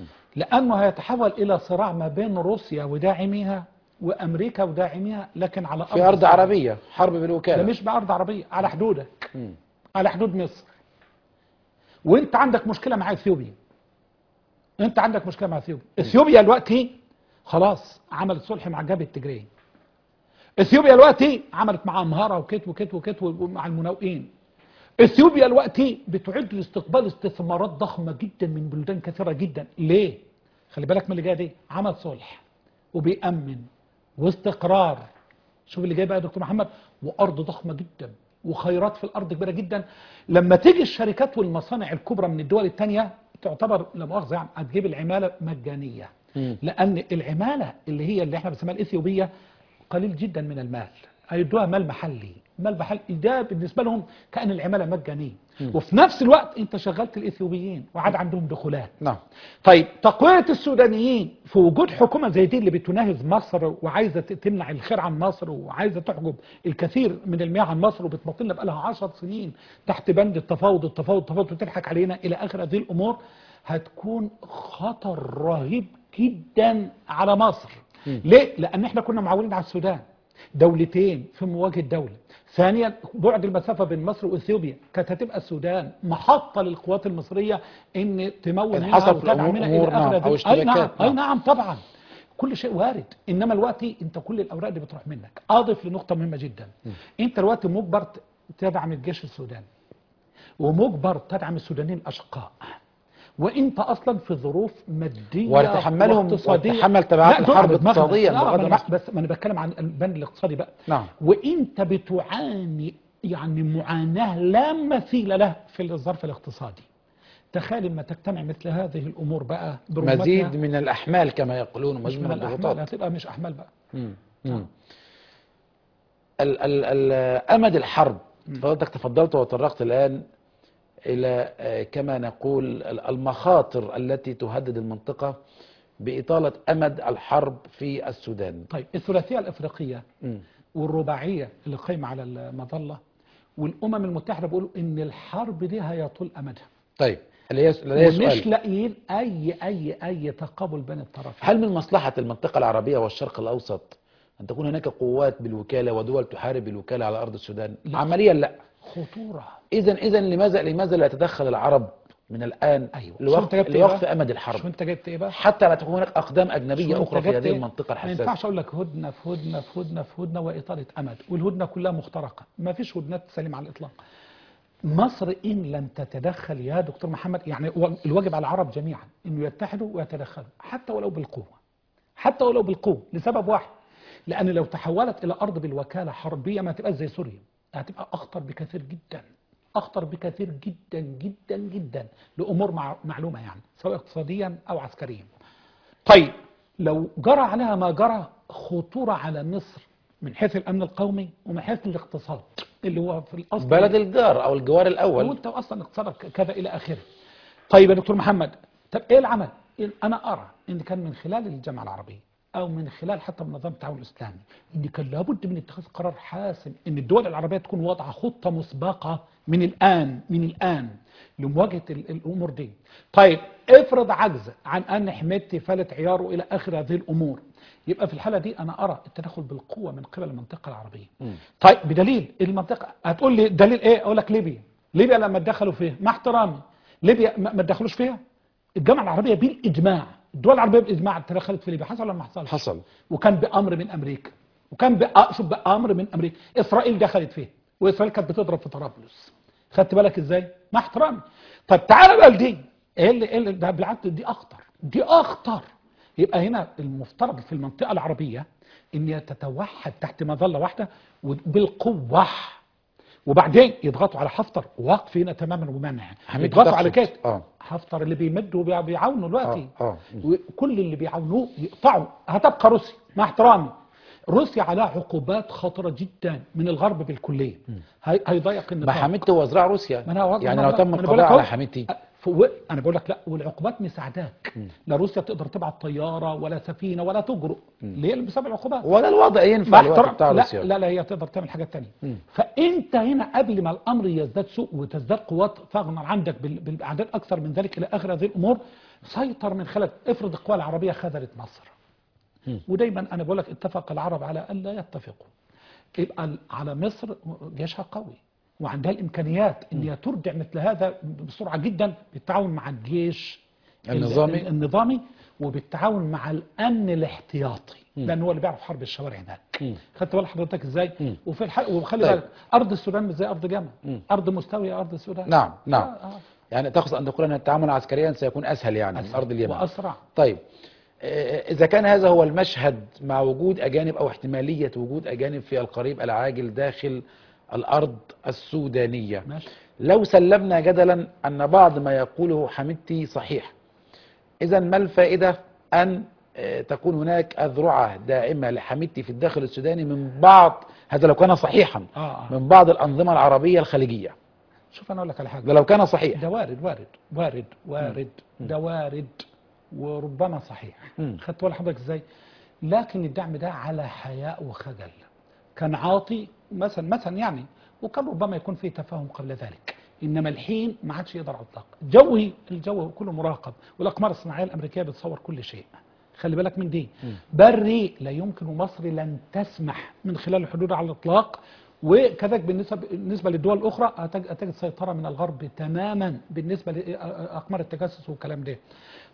[SPEAKER 3] لانه هيتحول الى صراع ما بين روسيا وداعميها وامريكا وداعميها لكن على
[SPEAKER 2] في أرض
[SPEAKER 3] الصعب.
[SPEAKER 2] عربية حرب
[SPEAKER 3] ده
[SPEAKER 2] بالوكالة
[SPEAKER 3] مش بارض عربيه على حدودك
[SPEAKER 2] مم.
[SPEAKER 3] على حدود مصر وانت عندك مشكله مع اثيوبيا انت عندك مشكله مع اثيوبيا اثيوبيا دلوقتي خلاص عملت صلح مع الجبهه التجريه اثيوبيا دلوقتي عملت مع امهاره وكت وكت وكت ومع المناوئين اثيوبيا دلوقتي بتعد لاستقبال استثمارات ضخمه جدا من بلدان كثيره جدا ليه خلي بالك من اللي جايه دي عمل صلح وبيأمن واستقرار شوف اللي جاي بقى يا دكتور محمد وارض ضخمه جدا وخيرات في الارض كبيره جدا لما تيجي الشركات والمصانع الكبرى من الدول الثانيه تعتبر لا مؤاخذه يعني هتجيب العماله مجانيه
[SPEAKER 2] مم.
[SPEAKER 3] لان العماله اللي هي اللي احنا بنسميها الاثيوبيه قليل جدا من المال هيدوها مال محلي مال محلي ده بالنسبه لهم كان العماله مجانيه وفي نفس الوقت انت شغلت الاثيوبيين وعاد عندهم دخولات
[SPEAKER 2] نعم
[SPEAKER 3] طيب تقوية السودانيين في وجود حكومة زي دي اللي بتناهز مصر وعايزة تمنع الخير عن مصر وعايزة تحجب الكثير من المياه عن مصر وبتمطلنا بقالها عشر سنين تحت بند التفاوض التفاوض التفاوض وتضحك علينا إلى آخر هذه الأمور هتكون خطر رهيب جدا على مصر ليه؟ لأن احنا كنا معولين على السودان دولتين في مواجهة دولة ثانيا بعد المسافة بين مصر وإثيوبيا كانت هتبقى السودان محطة للقوات المصرية إن تمول
[SPEAKER 2] إن
[SPEAKER 3] منها
[SPEAKER 2] حصل في
[SPEAKER 3] وتدعم
[SPEAKER 2] الأمور
[SPEAKER 3] منها
[SPEAKER 2] أمور
[SPEAKER 3] إلى آخر
[SPEAKER 2] نعم،
[SPEAKER 3] هذه-
[SPEAKER 2] أو
[SPEAKER 3] أي
[SPEAKER 2] اشتباكات،
[SPEAKER 3] نعم أي
[SPEAKER 2] نعم.
[SPEAKER 3] نعم طبعا كل شيء وارد إنما الوقت أنت كل الأوراق دي بتروح منك أضف لنقطة مهمة جدا أنت الوقت مجبر ت- تدعم الجيش السوداني ومجبر تدعم السودانيين الأشقاء وانت اصلا في ظروف ماديه
[SPEAKER 2] وتحملهم
[SPEAKER 3] واقتصاديه
[SPEAKER 2] وتحمل تبعات
[SPEAKER 3] لا، دول
[SPEAKER 2] الحرب
[SPEAKER 3] بدماغنا.
[SPEAKER 2] اقتصاديا
[SPEAKER 3] لا،
[SPEAKER 2] بغض
[SPEAKER 3] ما أنا-
[SPEAKER 2] النظر.
[SPEAKER 3] بس ما انا بتكلم عن البند الاقتصادي بقى
[SPEAKER 2] نعم
[SPEAKER 3] وانت بتعاني يعني معاناه لا مثيل له في الظرف الاقتصادي تخيل لما تجتمع مثل هذه الامور بقى برمتها
[SPEAKER 2] مزيد من الأحمال كما يقولون
[SPEAKER 3] مش
[SPEAKER 2] ومزيد
[SPEAKER 3] من
[SPEAKER 2] من
[SPEAKER 3] الاحمال
[SPEAKER 2] الضغوطات
[SPEAKER 3] هتبقى مش احمال بقى
[SPEAKER 2] مم. مم. ال ال ال أمد الحرب فضلتك تفضلت وتطرقت الآن إلى آه، كما نقول ال- المخاطر التي تهدد المنطقة بإطالة أمد الحرب في السودان
[SPEAKER 3] طيب الثلاثيه الافريقيه
[SPEAKER 2] مم.
[SPEAKER 3] والرباعيه اللي قايمه على المظله والامم المتحده بيقولوا ان الحرب دي هيطول امدها
[SPEAKER 2] طيب لدي لدي
[SPEAKER 3] ومش
[SPEAKER 2] سؤال
[SPEAKER 3] لاقيين اي اي اي تقابل بين الطرفين
[SPEAKER 2] هل من مصلحة المنطقة العربية والشرق الأوسط أن تكون هناك قوات بالوكالة ودول تحارب بالوكالة على أرض السودان؟
[SPEAKER 3] لا.
[SPEAKER 2] عمليا لا
[SPEAKER 3] خطوره
[SPEAKER 2] إذا إذا لماذا لماذا لا يتدخل العرب من الآن
[SPEAKER 3] ايوه
[SPEAKER 2] لوقف
[SPEAKER 3] شو انت جبت إيه
[SPEAKER 2] لوقف
[SPEAKER 3] بقى؟
[SPEAKER 2] أمد
[SPEAKER 3] شو
[SPEAKER 2] الحرب
[SPEAKER 3] انت جبت ايه بقى؟
[SPEAKER 2] حتى لا تكون هناك أقدام
[SPEAKER 3] شو
[SPEAKER 2] أجنبية
[SPEAKER 3] انت
[SPEAKER 2] أخرى في
[SPEAKER 3] جبت
[SPEAKER 2] هذه
[SPEAKER 3] إيه؟
[SPEAKER 2] المنطقة
[SPEAKER 3] ما
[SPEAKER 2] الحساسة
[SPEAKER 3] ينفعش اقول لك هدنه في هدنه في هدنه في هدنه واطاله امد والهدنه كلها مخترقه ما فيش هدنات سليمه على الاطلاق مصر ان لم تتدخل يا دكتور محمد يعني هو الواجب على العرب جميعا انه يتحدوا ويتدخلوا حتى ولو بالقوه حتى ولو بالقوه لسبب واحد لان لو تحولت الى ارض بالوكاله حربيه ما تبقاش زي سوريا هتبقى اخطر بكثير جدا اخطر بكثير جدا جدا جدا لامور مع معلومه يعني سواء اقتصاديا او عسكريا طيب لو جرى عليها ما جرى خطورة على مصر من حيث الأمن القومي ومن حيث الاقتصاد اللي هو في الأصل
[SPEAKER 2] بلد الجار أو الجوار الأول
[SPEAKER 3] وانت اصلا اقتصادك كذا الى اخره طيب يا دكتور محمد طب ايه العمل إيه- انا ارى ان كان من خلال الجامعه العربيه او من خلال حتى منظمه التعاون الاسلامي ان كان لابد من اتخاذ قرار حاسم ان الدول العربيه تكون واضعه خطه مسبقه من الان من الان لمواجهه ال- الامور دي طيب افرض عجز عن ان حميدتي فلت عياره الى اخر هذه الامور يبقى في الحاله دي انا ارى التدخل بالقوه من قبل المنطقه العربيه
[SPEAKER 2] مم.
[SPEAKER 3] طيب بدليل المنطقه هتقول لي دليل ايه اقول لك ليبيا ليبيا لما اتدخلوا فيها مع احترامي ليبيا ما ما اتدخلوش فيها الجامعه العربيه بالاجماع الدول العربيه بالاجماع تدخلت في ليبيا حصل ولا ما حصلش
[SPEAKER 2] حصل
[SPEAKER 3] وكان بامر من امريكا وكان بأ- شوف بامر من امريكا اسرائيل دخلت فيها واسرائيل كانت بتضرب في طرابلس خدت بالك ازاي مع احترامي طب تعالى بقى لدي ايه اللي ايه اللي ده بالعكس دي اخطر دي اخطر يبقى هنا المفترض في المنطقه العربيه ان هي تتوحد تحت مظله واحده وبالقوه وبعدين يضغطوا على حفتر وقف هنا تماما ومنع
[SPEAKER 2] حميد
[SPEAKER 3] يضغطوا على
[SPEAKER 2] تقصد.
[SPEAKER 3] كده
[SPEAKER 2] اه
[SPEAKER 3] حفتر اللي بيمدوا وبيعاونوا دلوقتي
[SPEAKER 2] اه اه
[SPEAKER 3] وكل اللي بيعاونوه يقطعوا هتبقى روسيا مع احترامي روسيا عليها عقوبات خطره جدا من الغرب بالكليه هي- هيضيق
[SPEAKER 2] ما
[SPEAKER 3] النطاق
[SPEAKER 2] حميدتي هو ذراع روسيا
[SPEAKER 3] ما أنا واضح-
[SPEAKER 2] يعني
[SPEAKER 3] ما
[SPEAKER 2] لو
[SPEAKER 3] أنا-
[SPEAKER 2] تم
[SPEAKER 3] ما أنا
[SPEAKER 2] القضاء
[SPEAKER 3] بقول لك
[SPEAKER 2] على
[SPEAKER 3] أهو.
[SPEAKER 2] حميدتي
[SPEAKER 3] فو- انا بقول لك لا والعقوبات مساعداك لا روسيا تقدر تبعت طياره ولا سفينه ولا تجرؤ ليه بسبب العقوبات
[SPEAKER 2] ولا الوضع ينفع
[SPEAKER 3] مع
[SPEAKER 2] الوقت
[SPEAKER 3] احترام
[SPEAKER 2] بتاع
[SPEAKER 3] لا,
[SPEAKER 2] روسيا
[SPEAKER 3] لا لا هي تقدر تعمل حاجات تانية فانت هنا قبل ما الامر يزداد سوء وتزداد قوات فاغنر عندك بال- بالاعداد اكثر من ذلك الى اخر هذه الامور سيطر من خلال افرض القوى العربيه خذلت مصر ودايما انا بقول لك اتفق العرب على ان لا يتفقوا يبقى ال- على مصر جيشها قوي وعندها الامكانيات ان هي ترجع مثل هذا بسرعه جدا بالتعاون مع الجيش ال-
[SPEAKER 2] النظامي.
[SPEAKER 3] ال- النظامي وبالتعاون مع الامن الاحتياطي لان هو اللي بيعرف حرب الشوارع هناك
[SPEAKER 2] مم.
[SPEAKER 3] خدت بال حضرتك ازاي
[SPEAKER 2] مم.
[SPEAKER 3] وفي الحق وخلي
[SPEAKER 2] طيب.
[SPEAKER 3] بالك ارض السودان مش زي ارض جامع
[SPEAKER 2] مم.
[SPEAKER 3] ارض مستويه ارض السودان
[SPEAKER 2] نعم نعم
[SPEAKER 3] آه، آه.
[SPEAKER 2] يعني تقصد ان تقول ان التعامل عسكريا سيكون اسهل يعني من
[SPEAKER 3] أسرع
[SPEAKER 2] ارض اليمن
[SPEAKER 3] واسرع
[SPEAKER 2] طيب آه، إذا كان هذا هو المشهد مع وجود أجانب أو احتمالية وجود أجانب في القريب العاجل داخل الأرض السودانية
[SPEAKER 3] ماشي
[SPEAKER 2] لو سلمنا جدلا أن بعض ما يقوله حميدتي صحيح إذا ما الفائدة أن آه، تكون هناك أذرعة دائمة لحميدتي في الداخل السوداني من بعض هذا لو كان صحيحا
[SPEAKER 3] اه اه
[SPEAKER 2] من بعض الأنظمة العربية الخليجية
[SPEAKER 3] شوف انا اقول لك على حاجه
[SPEAKER 2] ده لو كان صحيح
[SPEAKER 3] ده وارد وارد وارد وارد ده وارد وربما صحيح
[SPEAKER 2] مم.
[SPEAKER 3] خدت بالك حضرتك ازاي لكن الدعم ده على حياء وخجل كان عاطي مثلا مثلا يعني وكان ربما يكون فيه تفاهم قبل ذلك انما الحين ما عادش يقدر على الاطلاق جوي الجو كله مراقب والاقمار الصناعيه الامريكيه بتصور كل شيء خلي بالك من دي بري لا يمكن ومصر لن تسمح من خلال الحدود على الاطلاق وكذلك بالنسبه بالنسبه للدول الاخرى هتج- هتجد سيطره من الغرب تماما بالنسبه لاقمار التجسس والكلام ده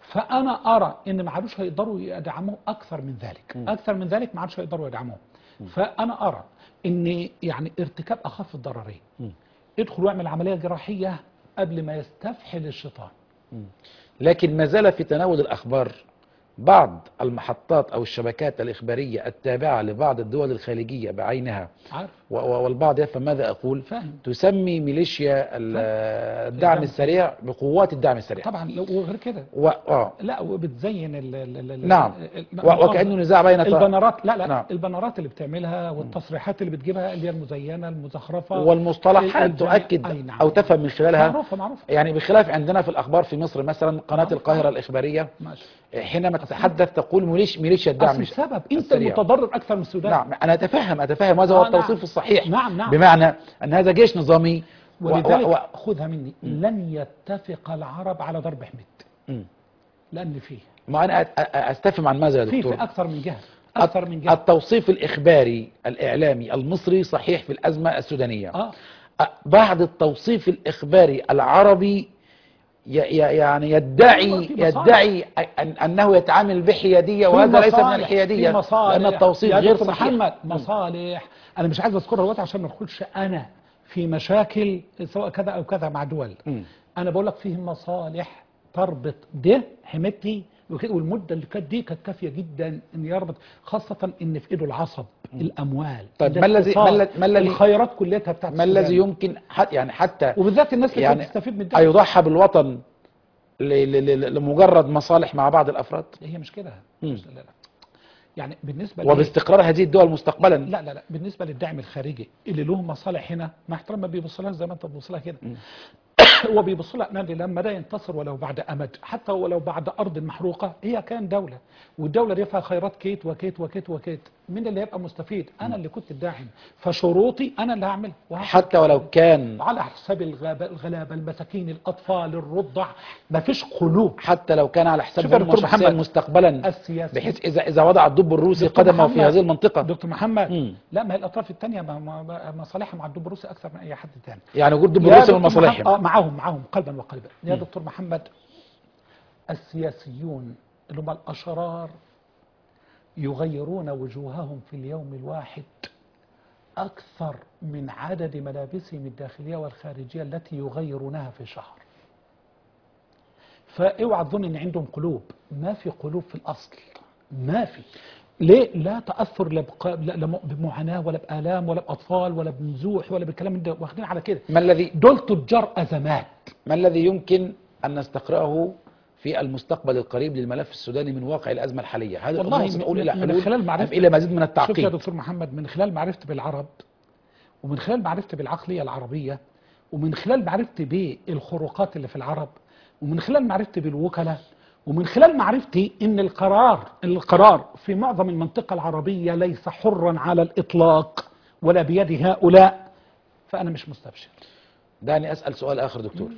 [SPEAKER 3] فانا ارى ان ما عادوش هيقدروا يدعموه اكثر من ذلك اكثر من ذلك ما عادش هيقدروا يدعموه فانا ارى ان يعني ارتكاب اخف الضررين ادخل واعمل عمليه جراحيه قبل ما يستفحل الشيطان
[SPEAKER 2] لكن ما زال في تناول الأخبار بعض المحطات أو الشبكات الإخبارية التابعة لبعض الدول الخليجية بعينها
[SPEAKER 3] عارف
[SPEAKER 2] و- و- والبعض يفهم ماذا أقول
[SPEAKER 3] فاهم
[SPEAKER 2] تسمي ميليشيا ال- الدعم
[SPEAKER 3] الدعم
[SPEAKER 2] السريع بقوات الدعم السريع
[SPEAKER 3] طبعا لو وغير كده
[SPEAKER 2] و... آه.
[SPEAKER 3] لا وبتزين ال ال ال
[SPEAKER 2] نعم.
[SPEAKER 3] ال-
[SPEAKER 2] و... وكأنه نزاع بين طا-
[SPEAKER 3] البنرات لا لا
[SPEAKER 2] نعم.
[SPEAKER 3] البنرات اللي بتعملها والتصريحات اللي بتجيبها اللي هي المزينه المزخرفه
[SPEAKER 2] والمصطلحات
[SPEAKER 3] الجميع-
[SPEAKER 2] تؤكد
[SPEAKER 3] أي نعم.
[SPEAKER 2] أو تفهم من خلالها
[SPEAKER 3] معروفه معروفه
[SPEAKER 2] يعني بخلاف عندنا في الأخبار في مصر مثلا قناة
[SPEAKER 3] نعم.
[SPEAKER 2] القاهرة الإخبارية
[SPEAKER 3] ماشي
[SPEAKER 2] حينما تتحدث تقول ميليش ميليشيا الدعم
[SPEAKER 3] اصل السبب انت
[SPEAKER 2] السريع.
[SPEAKER 3] المتضرر اكثر من السودان
[SPEAKER 2] نعم أنا أتفهم أتفهم وهذا هو
[SPEAKER 3] آه، نعم.
[SPEAKER 2] التوصيف الصحيح
[SPEAKER 3] نعم نعم
[SPEAKER 2] بمعنى أن هذا جيش نظامي و...
[SPEAKER 3] ولذلك
[SPEAKER 2] و... و...
[SPEAKER 3] خذها مني لن يتفق العرب على ضرب حميد
[SPEAKER 2] مم.
[SPEAKER 3] لان فيه
[SPEAKER 2] ما أنا أ- أ- أستفهم عن ماذا يا
[SPEAKER 3] فيه
[SPEAKER 2] دكتور
[SPEAKER 3] في اكثر من جهه اكثر من جهه
[SPEAKER 2] التوصيف الإخباري الإعلامي المصري صحيح في الأزمة السودانية
[SPEAKER 3] اه
[SPEAKER 2] بعد التوصيف الإخباري العربي ي- ي- يعني يدعي
[SPEAKER 3] أيوة، في مصالح.
[SPEAKER 2] يدعي أن أنه يتعامل بحيادية
[SPEAKER 3] في
[SPEAKER 2] وهذا ليس من
[SPEAKER 3] مصالح،
[SPEAKER 2] الحيادية
[SPEAKER 3] في مصالح.
[SPEAKER 2] لأن التوصيف
[SPEAKER 3] يا
[SPEAKER 2] غير
[SPEAKER 3] دكتور
[SPEAKER 2] صحيح
[SPEAKER 3] محمد مصالح انا مش عايز اذكرها دلوقتي عشان ما ندخلش انا في مشاكل سواء كذا او كذا مع دول
[SPEAKER 2] مم.
[SPEAKER 3] انا بقول لك فيه مصالح تربط ده حميتي وكده والمده اللي كانت دي كانت كافيه جدا ان يربط خاصه ان في ايده العصب الاموال
[SPEAKER 2] طيب، ما الذي-
[SPEAKER 3] الاقتصاد،
[SPEAKER 2] ما الذي- ما الذي-
[SPEAKER 3] الخيرات كلها بتاعت
[SPEAKER 2] ما الذي
[SPEAKER 3] السودان.
[SPEAKER 2] يمكن حت يعني حتى
[SPEAKER 3] وبالذات الناس اللي
[SPEAKER 2] يعني
[SPEAKER 3] يعني تستفيد من ده
[SPEAKER 2] أيضحى بالوطن ل- ل- ل- لمجرد مصالح مع بعض الأفراد
[SPEAKER 3] هي مش كده
[SPEAKER 2] مم.
[SPEAKER 3] مش- لا لا يعني بالنسبه لي-
[SPEAKER 2] وباستقرار هذه الدول مستقبلا
[SPEAKER 3] لا لا لا بالنسبه للدعم الخارجي اللي له مصالح هنا مع احترام ما بيبصلهاش زي ما انت بتبص لها كده هو بيبص لها ان لما ده ينتصر ولو بعد امد حتى ولو بعد ارض محروقه هي كان دوله والدوله دي فيها خيرات كيت وكيت وكيت وكيت مين اللي هيبقى مستفيد انا اللي كنت الداعم فشروطي انا اللي هعملها وهعمل.
[SPEAKER 2] حتى ولو كان
[SPEAKER 3] على حساب الغابة الغلابه المساكين الاطفال الرضع ما فيش قلوب
[SPEAKER 2] حتى لو كان على حساب
[SPEAKER 3] شوف يا
[SPEAKER 2] هم
[SPEAKER 3] دكتور
[SPEAKER 2] شخصيا
[SPEAKER 3] محمد،
[SPEAKER 2] مستقبلا
[SPEAKER 3] السياسي
[SPEAKER 2] بحيث إذا إذا وضع الدب الروسي
[SPEAKER 3] دكتور
[SPEAKER 2] قدمه في
[SPEAKER 3] محمد،
[SPEAKER 2] هذه المنطقة
[SPEAKER 3] دكتور محمد
[SPEAKER 2] مم.
[SPEAKER 3] لا ما هي الاطراف الثانيه ما- ما- ما- مصالحها مع الدب الروسي اكثر من اي حد ثاني
[SPEAKER 2] يعني وجود دب
[SPEAKER 3] يا
[SPEAKER 2] الروسي
[SPEAKER 3] دكتور
[SPEAKER 2] من
[SPEAKER 3] محمد-
[SPEAKER 2] مصالحهم
[SPEAKER 3] اه معاهم معاهم قلبا وقلبا يا دكتور محمد السياسيون اللي هم الاشرار يغيرون وجوههم في اليوم الواحد اكثر من عدد ملابسهم الداخليه والخارجيه التي يغيرونها في شهر فاوعى تظن ان عندهم قلوب ما في قلوب في الاصل ما في ليه لا تاثر لا بق- لا- لا بمعاناه ولا بالام ولا باطفال ولا بنزوح ولا بالكلام ده واخدين على كده
[SPEAKER 2] ما الذي
[SPEAKER 3] دول تجار ازمات
[SPEAKER 2] ما الذي يمكن أن نستقرأه في المستقبل القريب للملف السوداني من واقع الأزمة الحالية هذا
[SPEAKER 3] والله
[SPEAKER 2] الأمر
[SPEAKER 3] من-
[SPEAKER 2] سنقول إلى
[SPEAKER 3] من
[SPEAKER 2] حلول
[SPEAKER 3] خلال
[SPEAKER 2] أم
[SPEAKER 3] معرفتي-
[SPEAKER 2] إلى مزيد من
[SPEAKER 3] شوف يا
[SPEAKER 2] التعقيد
[SPEAKER 3] دكتور محمد من خلال معرفتي بالعرب ومن خلال معرفتي بالعقليه العربيه ومن خلال معرفتي بالخروقات اللي في العرب ومن خلال معرفتي بالوكلاء ومن خلال معرفتي ان القرار القرار في معظم المنطقه العربيه ليس حرا على الاطلاق ولا بيد هؤلاء فانا مش مستبشر
[SPEAKER 2] دعني أسأل سؤال آخر دكتور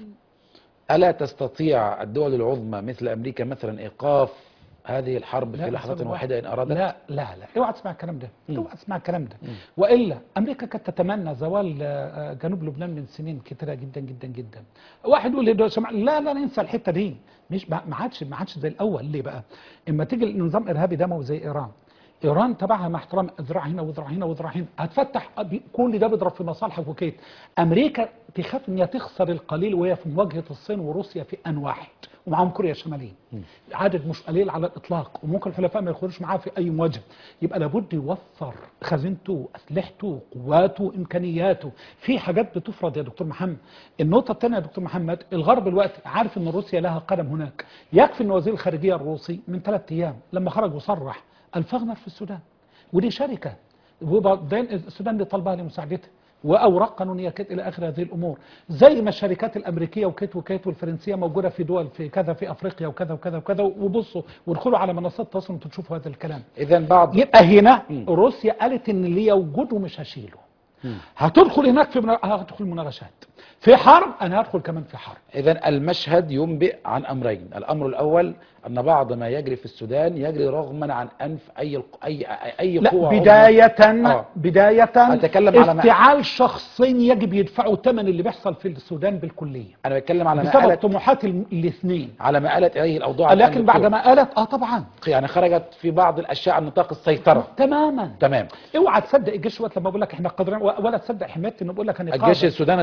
[SPEAKER 2] ألا تستطيع الدول العظمى مثل أمريكا مثلا إيقاف هذه الحرب
[SPEAKER 3] لا،
[SPEAKER 2] في لحظة
[SPEAKER 3] أسأل
[SPEAKER 2] واحدة إن أرادت
[SPEAKER 3] لا لا لا اوعى تسمع الكلام ده اوعى تسمع الكلام ده والا امريكا كانت تتمنى زوال آه، جنوب لبنان من سنين كتيره جدا جدا جدا واحد يقول لي ده سمع لا لا ننسى الحته دي مش ما ما عادش ما عادش زي الاول ليه بقى اما تيجي النظام ارهابي دموي زي ايران ايران تبعها مع احترام ذراع هنا وذراع هنا وذراع هنا هتفتح أبي- كل ده بيضرب في مصالحك وكيت امريكا تخاف ان هي تخسر القليل وهي في مواجهه الصين وروسيا في ان واحد ومعاهم كوريا الشماليه عدد مش قليل على الاطلاق وممكن الحلفاء ما يخرجوش معاه في اي مواجهه يبقى لابد يوفر خزينته اسلحته قواته امكانياته في حاجات بتفرض يا دكتور محمد النقطه الثانيه يا دكتور محمد الغرب الوقت عارف ان روسيا لها قدم هناك يكفي ان وزير الخارجيه الروسي من ثلاث ايام لما خرج وصرح الفغنر في السودان ودي شركه وبعدين السودان اللي طالبها لمساعدتها واوراق قانونيه كت الى اخر هذه الامور زي ما الشركات الامريكيه وكيت وكيت والفرنسيه موجوده في دول في كذا في افريقيا وكذا وكذا وكذا وبصوا وادخلوا على منصات التواصل وانتم تشوفوا هذا الكلام
[SPEAKER 2] إذا بعض
[SPEAKER 3] يبقى هنا روسيا قالت ان اللي وجوده مش هشيله هتدخل هناك في منا- هتدخل مناقشات في حرب انا هدخل كمان في حرب
[SPEAKER 2] إذا المشهد ينبئ عن أمرين الأمر الأول أن بعض ما يجري في السودان يجري رغما عن أنف أي أي أي
[SPEAKER 3] لا
[SPEAKER 2] قوة عظمى.
[SPEAKER 3] بداية
[SPEAKER 2] آه.
[SPEAKER 3] بداية
[SPEAKER 2] أتكلم على ما-
[SPEAKER 3] افتعال شخصين يجب يدفعوا ثمن اللي بيحصل في السودان بالكلية
[SPEAKER 2] أنا بتكلم على ما
[SPEAKER 3] بسبب
[SPEAKER 2] آلت
[SPEAKER 3] طموحات الم- الاثنين
[SPEAKER 2] على ما آلت إليه الأوضاع
[SPEAKER 3] لكن
[SPEAKER 2] الآن
[SPEAKER 3] بعد
[SPEAKER 2] دكتور.
[SPEAKER 3] ما قالت اه طبعا
[SPEAKER 2] يعني خرجت في بعض الأشياء عن نطاق السيطرة
[SPEAKER 3] تماما
[SPEAKER 2] تمام
[SPEAKER 3] اوعى تصدق الجيش وقت لما بقول لك احنا قادرين ولا تصدق حمايتي انه بقول لك انا
[SPEAKER 2] الجيش السوداني تقصد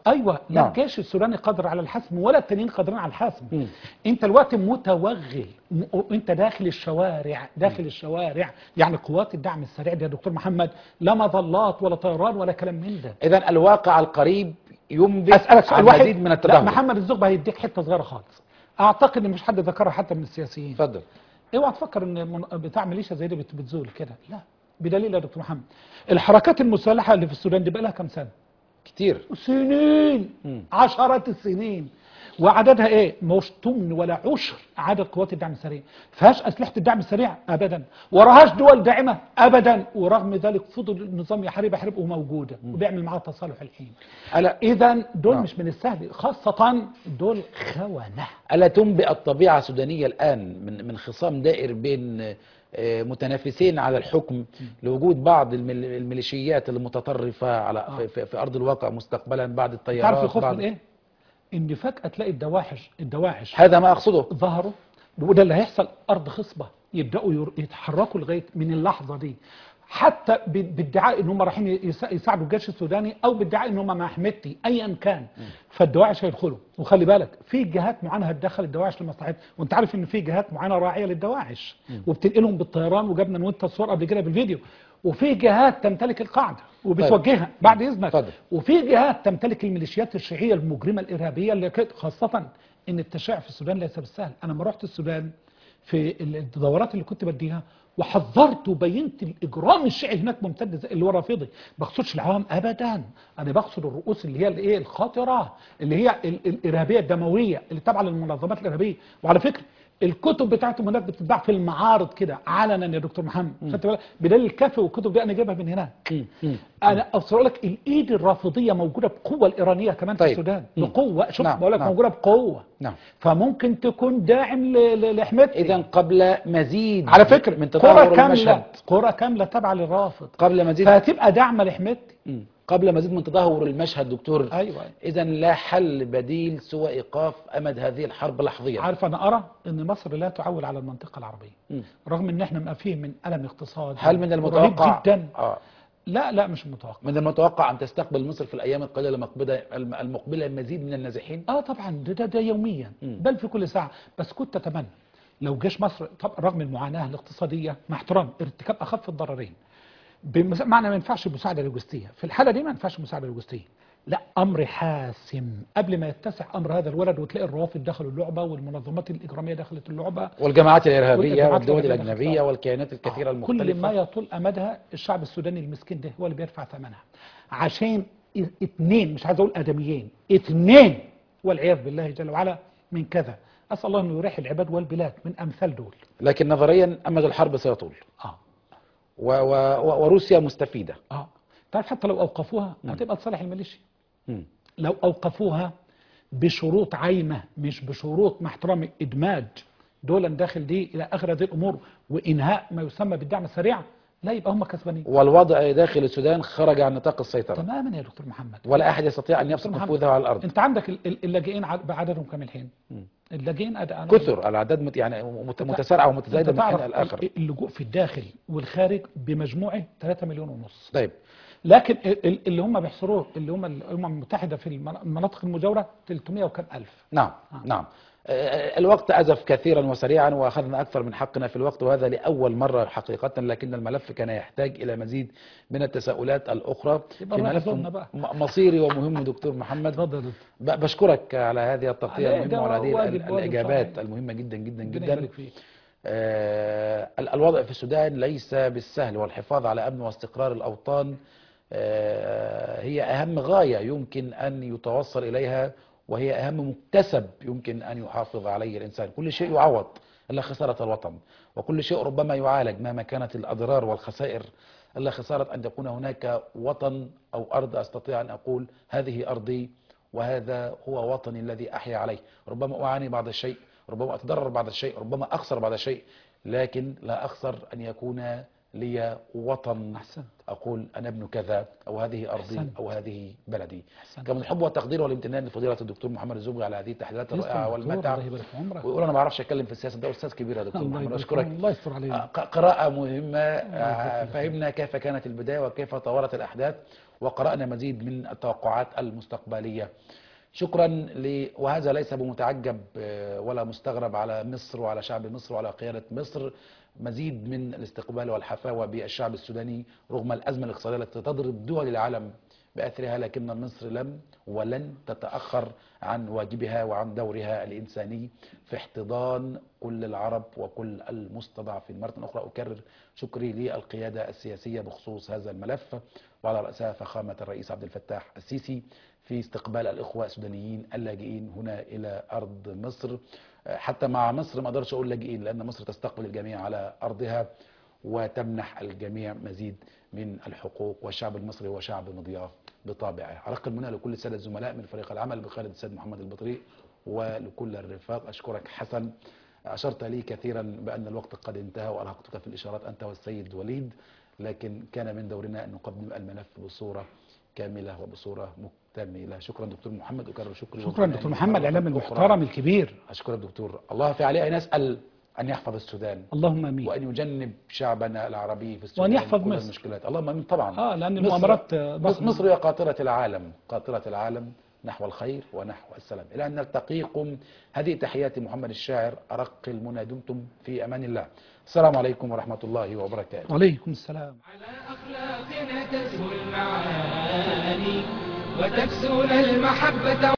[SPEAKER 3] ايوه لا
[SPEAKER 2] نعم.
[SPEAKER 3] الجيش السوداني قادر على الحسم ولا التانيين قادرين على الحسم
[SPEAKER 2] مم.
[SPEAKER 3] انت الوقت متوغل م- انت داخل الشوارع داخل الشوارع يعني قوات الدعم السريع دي يا دكتور محمد لا مظلات ولا طيران ولا كلام من ده
[SPEAKER 2] اذا الواقع القريب ينبئ
[SPEAKER 3] اسالك سؤال
[SPEAKER 2] عن
[SPEAKER 3] واحد
[SPEAKER 2] مزيد من
[SPEAKER 3] لا
[SPEAKER 2] التدهور
[SPEAKER 3] محمد الزغبه هيديك حته صغيره خالص اعتقد ان مش حد ذكرها حتى من السياسيين
[SPEAKER 2] اتفضل
[SPEAKER 3] اوعى تفكر ان من- بتاع ميليشيا زي دي بت- بتزول كده لا بدليل يا دكتور محمد الحركات المسلحه اللي في السودان دي بقى لها كام سنه
[SPEAKER 2] كتير
[SPEAKER 3] سنين
[SPEAKER 2] مم.
[SPEAKER 3] عشرات السنين وعددها ايه مش تمن ولا عشر عدد قوات الدعم السريع فيهاش اسلحه الدعم السريع ابدا وراهاش دول داعمه ابدا ورغم ذلك فضل النظام يحارب يحارب وموجوده وبيعمل معاها تصالح الحين
[SPEAKER 2] ألا,
[SPEAKER 3] اذا دول
[SPEAKER 2] نعم.
[SPEAKER 3] مش من السهل خاصه دول خونه
[SPEAKER 2] ألا تنبئ الطبيعة السودانية الآن من من خصام دائر بين آه، متنافسين على الحكم لوجود بعض المل- الميليشيات المتطرفة على في, في, في أرض الواقع مستقبلا بعد الطيارات
[SPEAKER 3] تعرف الخوف
[SPEAKER 2] بعد
[SPEAKER 3] من ايه ان فجاه تلاقي الدواعش الدواعش
[SPEAKER 2] هذا ما أقصده
[SPEAKER 3] ظهروا وده اللي هيحصل ارض خصبه يبداوا ير- يتحركوا لغايه من اللحظه دي حتى ب- بادعاء ان هم رايحين يس- يساعدوا الجيش السوداني او بادعاء ان هم مع حميدتي ايا كان فالدواعش هيدخلوا وخلي بالك في جهات معينه هتدخل الدواعش لمصلحتها وانت عارف ان في جهات معينه راعيه للدواعش وبتنقلهم بالطيران وجبنا انا وانت الصور قبل كده بالفيديو وفي جهات تمتلك القاعده وبتوجهها بعد اذنك
[SPEAKER 2] اتفضل.
[SPEAKER 3] وفي جهات تمتلك الميليشيات الشيعيه المجرمه الارهابيه اللي كانت خاصه ان التشيع في السودان ليس بالسهل انا لما رحت السودان في الدورات اللي كنت بديها وحذرت وبينت الاجرام الشيعي هناك ممتد زي اللي هو رافضي ما بقصدش العوام ابدا انا بقصد الرؤوس اللي هي الايه الخاطره اللي هي ال- الارهابيه الدمويه اللي تابعه للمنظمات الارهابيه وعلى فكره الكتب بتاعتهم هناك بتتباع في المعارض كده علنا يا دكتور محمد خدت بالك بدليل الكافي والكتب دي انا جايبها من هناك
[SPEAKER 2] مم.
[SPEAKER 3] انا اوصل لك الايد الرافضيه موجوده بقوه الايرانيه كمان
[SPEAKER 2] طيب.
[SPEAKER 3] في السودان
[SPEAKER 2] مم.
[SPEAKER 3] بقوه شوف
[SPEAKER 2] نعم،
[SPEAKER 3] بقول لك
[SPEAKER 2] نعم.
[SPEAKER 3] موجوده بقوه
[SPEAKER 2] نعم
[SPEAKER 3] فممكن تكون داعم ل- ل- لحميدتي
[SPEAKER 2] إذا قبل مزيد
[SPEAKER 3] على فكره
[SPEAKER 2] من
[SPEAKER 3] قرى
[SPEAKER 2] تطور
[SPEAKER 3] كامله
[SPEAKER 2] المشهد
[SPEAKER 3] قرى كامله تابعه للرافض
[SPEAKER 2] قبل مزيد
[SPEAKER 3] فهتبقى داعمه لحميدتي
[SPEAKER 2] مم. قبل مزيد من تدهور المشهد دكتور
[SPEAKER 3] ايوه
[SPEAKER 2] إذا لا حل بديل سوى إيقاف أمد هذه الحرب لحظيا
[SPEAKER 3] عارف انا ارى ان مصر لا تعول على المنطقه العربيه
[SPEAKER 2] مم.
[SPEAKER 3] رغم ان احنا مقفين من الم اقتصادي
[SPEAKER 2] هل من
[SPEAKER 3] رهيب
[SPEAKER 2] المتوقع
[SPEAKER 3] جدا
[SPEAKER 2] آه
[SPEAKER 3] لا لا مش متوقع
[SPEAKER 2] من المتوقع أن تستقبل مصر في الأيام القليلة المقبلة المقبلة مزيد من النازحين
[SPEAKER 3] اه طبعا ده ده, ده يوميا
[SPEAKER 2] مم.
[SPEAKER 3] بل في كل ساعه بس كنت اتمنى لو جيش مصر طب رغم المعاناه الاقتصاديه مع احترام ارتكاب اخف الضررين بمس- معنى ما ينفعش مساعده لوجستيه في الحاله دي ما ينفعش مساعده لوجستيه لا امر حاسم قبل ما يتسع امر هذا الولد وتلاقي الروافد دخلوا اللعبه والمنظمات الاجراميه دخلت اللعبه
[SPEAKER 2] والجماعات الإرهابية
[SPEAKER 3] والجماعات
[SPEAKER 2] والدول
[SPEAKER 3] الإرهابية
[SPEAKER 2] الأجنبية
[SPEAKER 3] دخلت.
[SPEAKER 2] والكيانات الكثيرة
[SPEAKER 3] كل ما
[SPEAKER 2] المختلفة
[SPEAKER 3] يطول امدها الشعب السوداني المسكين ده هو اللي بيدفع ثمنها عشان ا- اتنين مش عايز اقول ادميين اتنين والعياذ بالله جل وعلا من كذا اسال الله انه يريح العباد والبلاد من امثال دول
[SPEAKER 2] لكن نظريا أمد الحرب سيطول
[SPEAKER 3] اه
[SPEAKER 2] و و و وروسيا مستفيدة
[SPEAKER 3] اه تعرف حتى لو اوقفوها هتبقى لصالح الميليشيا
[SPEAKER 2] مم.
[SPEAKER 3] لو اوقفوها بشروط عايمه مش بشروط مع احترام ادماج دولا داخل دي الى اخر هذه الامور وانهاء ما يسمى بالدعم السريع لا يبقى هم كسبانين
[SPEAKER 2] والوضع داخل السودان خرج عن نطاق السيطرة
[SPEAKER 3] تماما يا دكتور محمد
[SPEAKER 2] ولا أحد يستطيع أن يبسط
[SPEAKER 3] دكتور محمد،
[SPEAKER 2] نفوذه على الأرض
[SPEAKER 3] انت عندك ال- ال- اللاجئين عد- بعددهم كام الحين
[SPEAKER 2] مم.
[SPEAKER 3] اللاجئين أد- أنا-
[SPEAKER 2] كثر الأعداد مت يعني مت- متسارعة ومتزايدة
[SPEAKER 3] انت
[SPEAKER 2] من حين
[SPEAKER 3] تعرف
[SPEAKER 2] الآخر
[SPEAKER 3] ال- اللجوء في الداخل والخارج بمجموعه 3 مليون ونص
[SPEAKER 2] طيب
[SPEAKER 3] لكن ال- ال- اللي هم بيحصروه اللي هم الامم المتحده في المن- المناطق المجاوره 300 وكم الف
[SPEAKER 2] نعم نعم آه، الوقت أزف كثيرا وسريعا وأخذنا أكثر من حقنا في الوقت وهذا لأول مرة حقيقة لكن الملف كان يحتاج إلى مزيد من التساؤلات الأخرى
[SPEAKER 3] يبقى
[SPEAKER 2] في
[SPEAKER 3] نروح
[SPEAKER 2] ملف
[SPEAKER 3] زورنا بقى.
[SPEAKER 2] م- مصيري ومهم دكتور محمد
[SPEAKER 3] اتفضل
[SPEAKER 2] ب- بشكرك على هذه التغطية
[SPEAKER 3] عليه
[SPEAKER 2] المهمة
[SPEAKER 3] ده
[SPEAKER 2] وعلى هذه
[SPEAKER 3] واجب-
[SPEAKER 2] ال-
[SPEAKER 3] واجب
[SPEAKER 2] الإجابات
[SPEAKER 3] شرعي.
[SPEAKER 2] المهمة جدا جدا
[SPEAKER 3] ربنا
[SPEAKER 2] جدا
[SPEAKER 3] يبارك فيك
[SPEAKER 2] آه، ال- الوضع في السودان ليس بالسهل والحفاظ على أمن واستقرار الأوطان آه، هي أهم غاية يمكن أن يتوصل إليها وهي أهم مكتسب يمكن أن يحافظ عليه الإنسان كل شيء يعوض إلا خسارة الوطن وكل شيء ربما يعالج مهما كانت الأضرار والخسائر إلا خسارة أن يكون هناك وطن أو أرض أستطيع أن أقول هذه أرضي وهذا هو وطني الذي أحيا عليه ربما أعاني بعض الشيء ربما أتضرر بعض الشيء ربما أخسر بعض الشيء لكن لا أخسر أن يكون لي وطن
[SPEAKER 3] أحسنت.
[SPEAKER 2] أقول أنا ابن كذا أو هذه أرضي
[SPEAKER 3] أحسنت.
[SPEAKER 2] أو هذه بلدي
[SPEAKER 3] أحسنت.
[SPEAKER 2] كما الحب والتقدير والامتنان لفضيلة الدكتور محمد الزبري على هذه التحليلات الرائعة
[SPEAKER 3] يسلم
[SPEAKER 2] والمتع
[SPEAKER 3] دكتور، الله يبارك في عمرك
[SPEAKER 2] ويقول أنا ما بعرفش أتكلم في السياسة ده أستاذ كبير يا دكتور
[SPEAKER 3] الله
[SPEAKER 2] محمد
[SPEAKER 3] يبارك
[SPEAKER 2] أشكرك
[SPEAKER 3] فيك. الله يستر علينا
[SPEAKER 2] ق- قراءة مهمة آه،
[SPEAKER 3] فيك.
[SPEAKER 2] فهمنا كيف كانت البداية وكيف طورت الأحداث وقرأنا مزيد من التوقعات المستقبلية شكرا ل... وهذا ليس بمتعجب آه، ولا مستغرب على مصر وعلى شعب مصر وعلى قيادة مصر مزيد من الاستقبال والحفاوة بالشعب السوداني رغم الأزمة الاقتصادية التي تضرب دول العالم بأثرها لكن مصر لم ولن تتأخر عن واجبها وعن دورها الإنساني في احتضان كل العرب وكل المستضعفين مرة أخرى أكرر شكري للقيادة السياسية بخصوص هذا الملف وعلى رأسها فخامة الرئيس عبد الفتاح السيسي في استقبال الإخوة السودانيين اللاجئين هنا إلى أرض مصر حتى مع مصر ما أقدرش أقول لاجئين لأن مصر تستقبل الجميع على أرضها وتمنح الجميع مزيد من الحقوق والشعب المصري هو شعب مضياف بطابعه أرق المنى لكل السادة الزملاء من فريق العمل بقيادة السيد محمد البطريق ولكل الرفاق أشكرك حسن أشرت لي كثيرا بأن الوقت قد انتهى وأرهقتك في الإشارات أنت والسيد وليد لكن كان من دورنا أن نقدم الملف بصورة كاملة وبصورة مكتملة شكرا دكتور محمد أكرر شكري
[SPEAKER 3] شكرا دكتور محمد الإعلام
[SPEAKER 2] أخرى.
[SPEAKER 3] المحترم الكبير
[SPEAKER 2] أشكرك دكتور الله في عليه نسأل أن يحفظ السودان
[SPEAKER 3] اللهم امين
[SPEAKER 2] وأن يجنب شعبنا العربي في السودان
[SPEAKER 3] وأن يحفظ
[SPEAKER 2] كل
[SPEAKER 3] مصر.
[SPEAKER 2] المشكلات اللهم امين طبعا
[SPEAKER 3] اه لان
[SPEAKER 2] مصر-
[SPEAKER 3] المؤامرات
[SPEAKER 2] مصر, مصر هي قاطرة العالم قاطرة العالم نحو الخير ونحو السلام إلى أن نلتقيكم هذه تحياتي محمد الشاعر أرق المنى دمتم في أمان الله السلام عليكم ورحمة الله وبركاته
[SPEAKER 3] وعليكم السلام
[SPEAKER 1] على أخلاقنا تزهو المعاني وتكسون المحبة